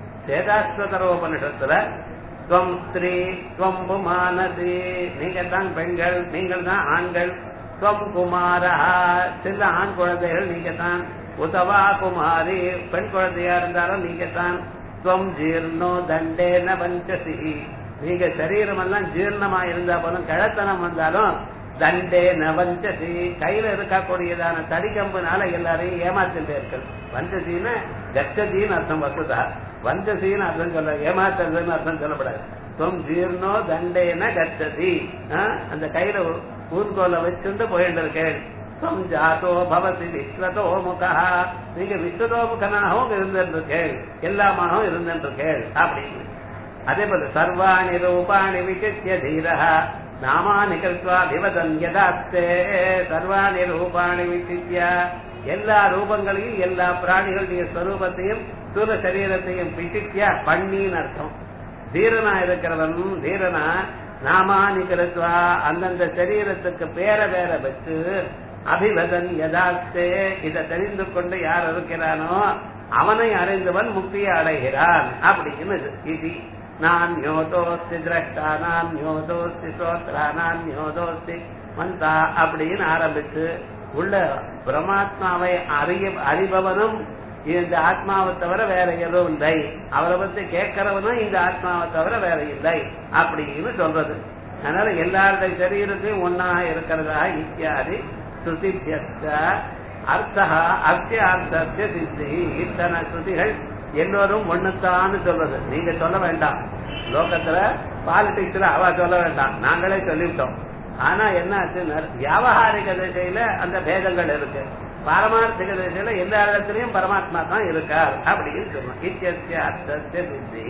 சேதாஸ்வதரோபனிஷத்துல துவம் ஸ்திரீ துவம் புமானதி நீங்க தான் பெண்கள் நீங்கள் தான் ஆண்கள் துவம் குமாரா சில ஆண் குழந்தைகள் நீங்க தான் உதவா குமாரி பெண் குழந்தையா இருந்தாலும் நீங்க தான் துவம் ஜீர்ணோ தண்டேன பஞ்சசி நீங்க சரீரம் எல்லாம் ஜீர்ணமா இருந்தா போதும் கிழத்தனம் வந்தாலும் தண்டே நவஞ்சசி கையில இருக்கக்கூடியதான தடிக்கம்புனால எல்லாரையும் ஏமாத்திட்டு இருக்கு வஞ்சசின்னு கச்சதின்னு அர்த்தம் வசுதா வஞ்சசின்னு அர்த்தம் சொல்ல ஏமாத்துறதுன்னு அர்த்தம் சொல்லப்படாது துவம் ஜீர்ணோ தண்டேன கச்சதி அந்த கையில ஊன்கோலை வச்சுட்டு போயிட்டு இருக்கேன் துவம் ஜாதோ பவசி விஸ்வதோ முகா நீங்க விஸ்வதோ முகனாகவும் இருந்திருக்கேள் எல்லாமாகவும் இருந்திருக்கேள் அப்படின்னு அதே போல சர்வாணி ரூபாணி விசித்திய தீரா நாமானி கிருத்வா விவதன் யதாஸ்தே சர்வாணி ரூபாணி விசித்திய எல்லா ரூபங்களையும் எல்லா பிராணிகளுடைய ஸ்வரூபத்தையும் சூர சரீரத்தையும் விசித்திய பண்ணின்னு அர்த்தம் தீரனா இருக்கிறவன் தீரனா நாமானி கிருத்வா அந்தந்த சரீரத்துக்கு பேர பேர வச்சு அபிவதன் யதாஸ்தே இதை தெரிந்து கொண்டு யார் இருக்கிறானோ அவனை அறிந்தவன் முக்தியை அடைகிறான் அப்படின்னு இது நான் யோதோஸ்தி திரஷ்டா நான் யோதோஸ்தி சோத்ரா நான் யோதோஸ்தி மந்தா அப்படின்னு ஆரம்பிச்சு உள்ள பிரமாத்மாவை அறிய அறிபவனும் இந்த ஆத்மாவை தவிர வேற எதுவும் இல்லை அவரை பத்தி கேட்கிறவனும் இந்த ஆத்மாவை தவிர வேற இல்லை அப்படின்னு சொல்றது அதனால எல்லாருடைய சரீரத்தையும் ஒன்னாக இருக்கிறதா இத்தியாதி ஸ்ருதிபியஸ்த அர்த்தா அர்த்திய அர்த்தத்திய சித்தி இத்தனை ஸ்ருதிகள் எல்லோரும் ஒண்ணுத்தான்னு சொல்றது நீங்க சொல்ல வேண்டாம் லோகத்துல பாலிடிக்ஸ்ல அவ சொல்ல வேண்டாம் நாங்களே சொல்லிவிட்டோம் ஆனா என்ன ஆச்சுன்னா வியாபகாரிக திசையில அந்த பேதங்கள் இருக்கு பாரமார்த்திக திசையில எல்லா இடத்துலயும் பரமாத்மா தான் இருக்கார் அப்படின்னு சொல்லணும் இத்தியசிய அர்த்தத்திய சித்தி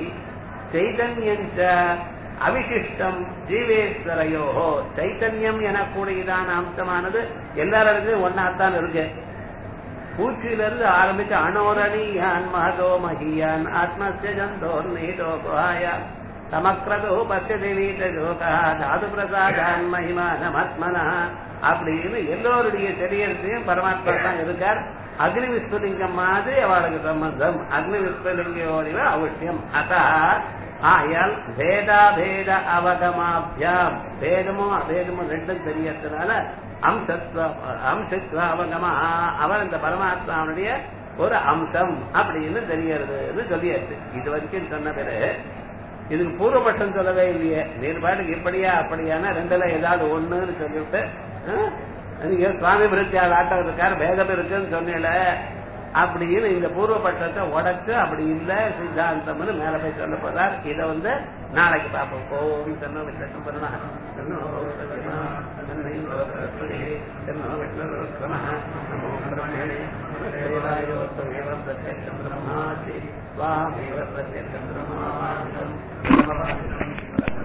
சைதன்யஞ்ச அவிசிஷ்டம் ஜீவேஸ்வரையோ சைத்தன்யம் எனக்கூடியதான அம்சமானது எல்லாரிடத்துலயும் ஒன்னாத்தான் இருக்கு பூச்சியிலிருந்து ஆரம்பிச்சு அணோரணியான் மகதோ மகியான் ஆத்மஸ்ய ஜந்தோர் நீதோ குஹாயான் சமக்ரதோ பசியதி வீட்ட ஜோகா தாது பிரசாதான் மகிமானமாத்மனா அப்படின்னு எல்லோருடைய சரீரத்தையும் பரமாத்மா தான் இருக்கார் அக்னி விஸ்வலிங்கம் மாதிரி அவளுக்கு சம்பந்தம் அக்னி விஸ்வலிங்கோடிவ அவசியம் அத்தா ஆயால் பேதா பேத அவகமாபியாம் பேதமும் அபேதமும் ரெண்டும் தெரியறதுனால அம்சத்வ அம்சத்வ அவகமா அவர் இந்த பரமாத்மாவுடைய ஒரு அம்சம் அப்படின்னு தெரியறதுன்னு சொல்லியாச்சு இது வரைக்கும் சொன்ன பிறகு இதுக்கு பூர்வபட்சம் சொல்லவே இல்லையே நீர் பாட்டுக்கு இப்படியா அப்படியானா ரெண்டுல ஏதாவது ஒண்ணுன்னு சொல்லிவிட்டு நீங்க சுவாமி விருத்தியால் ஆட்டம் இருக்கார் பேதம் இருக்குன்னு சொன்னீங்கள அப்படின்னு இந்த பூர்வபட்சத்தை உடைச்சு அப்படி இல்ல சித்தாந்தம்னு மேல போய் சொல்ல போறார் இதை வந்து நாளைக்கு பார்ப்போம் ஓம் தன்னோ விசேஷம் பண்ணா தன்னோ சத்யமா, தன்னை லோகஸ்வரே, தன்னோ விஷ்ணுருத்ரமः, நமோ பிரம்மணே, தேவாயோ त्वमेव प्रत्यक्षं ब्रह्मासि, त्वामेव प्रत्यक्षं ब्रह्मासम्.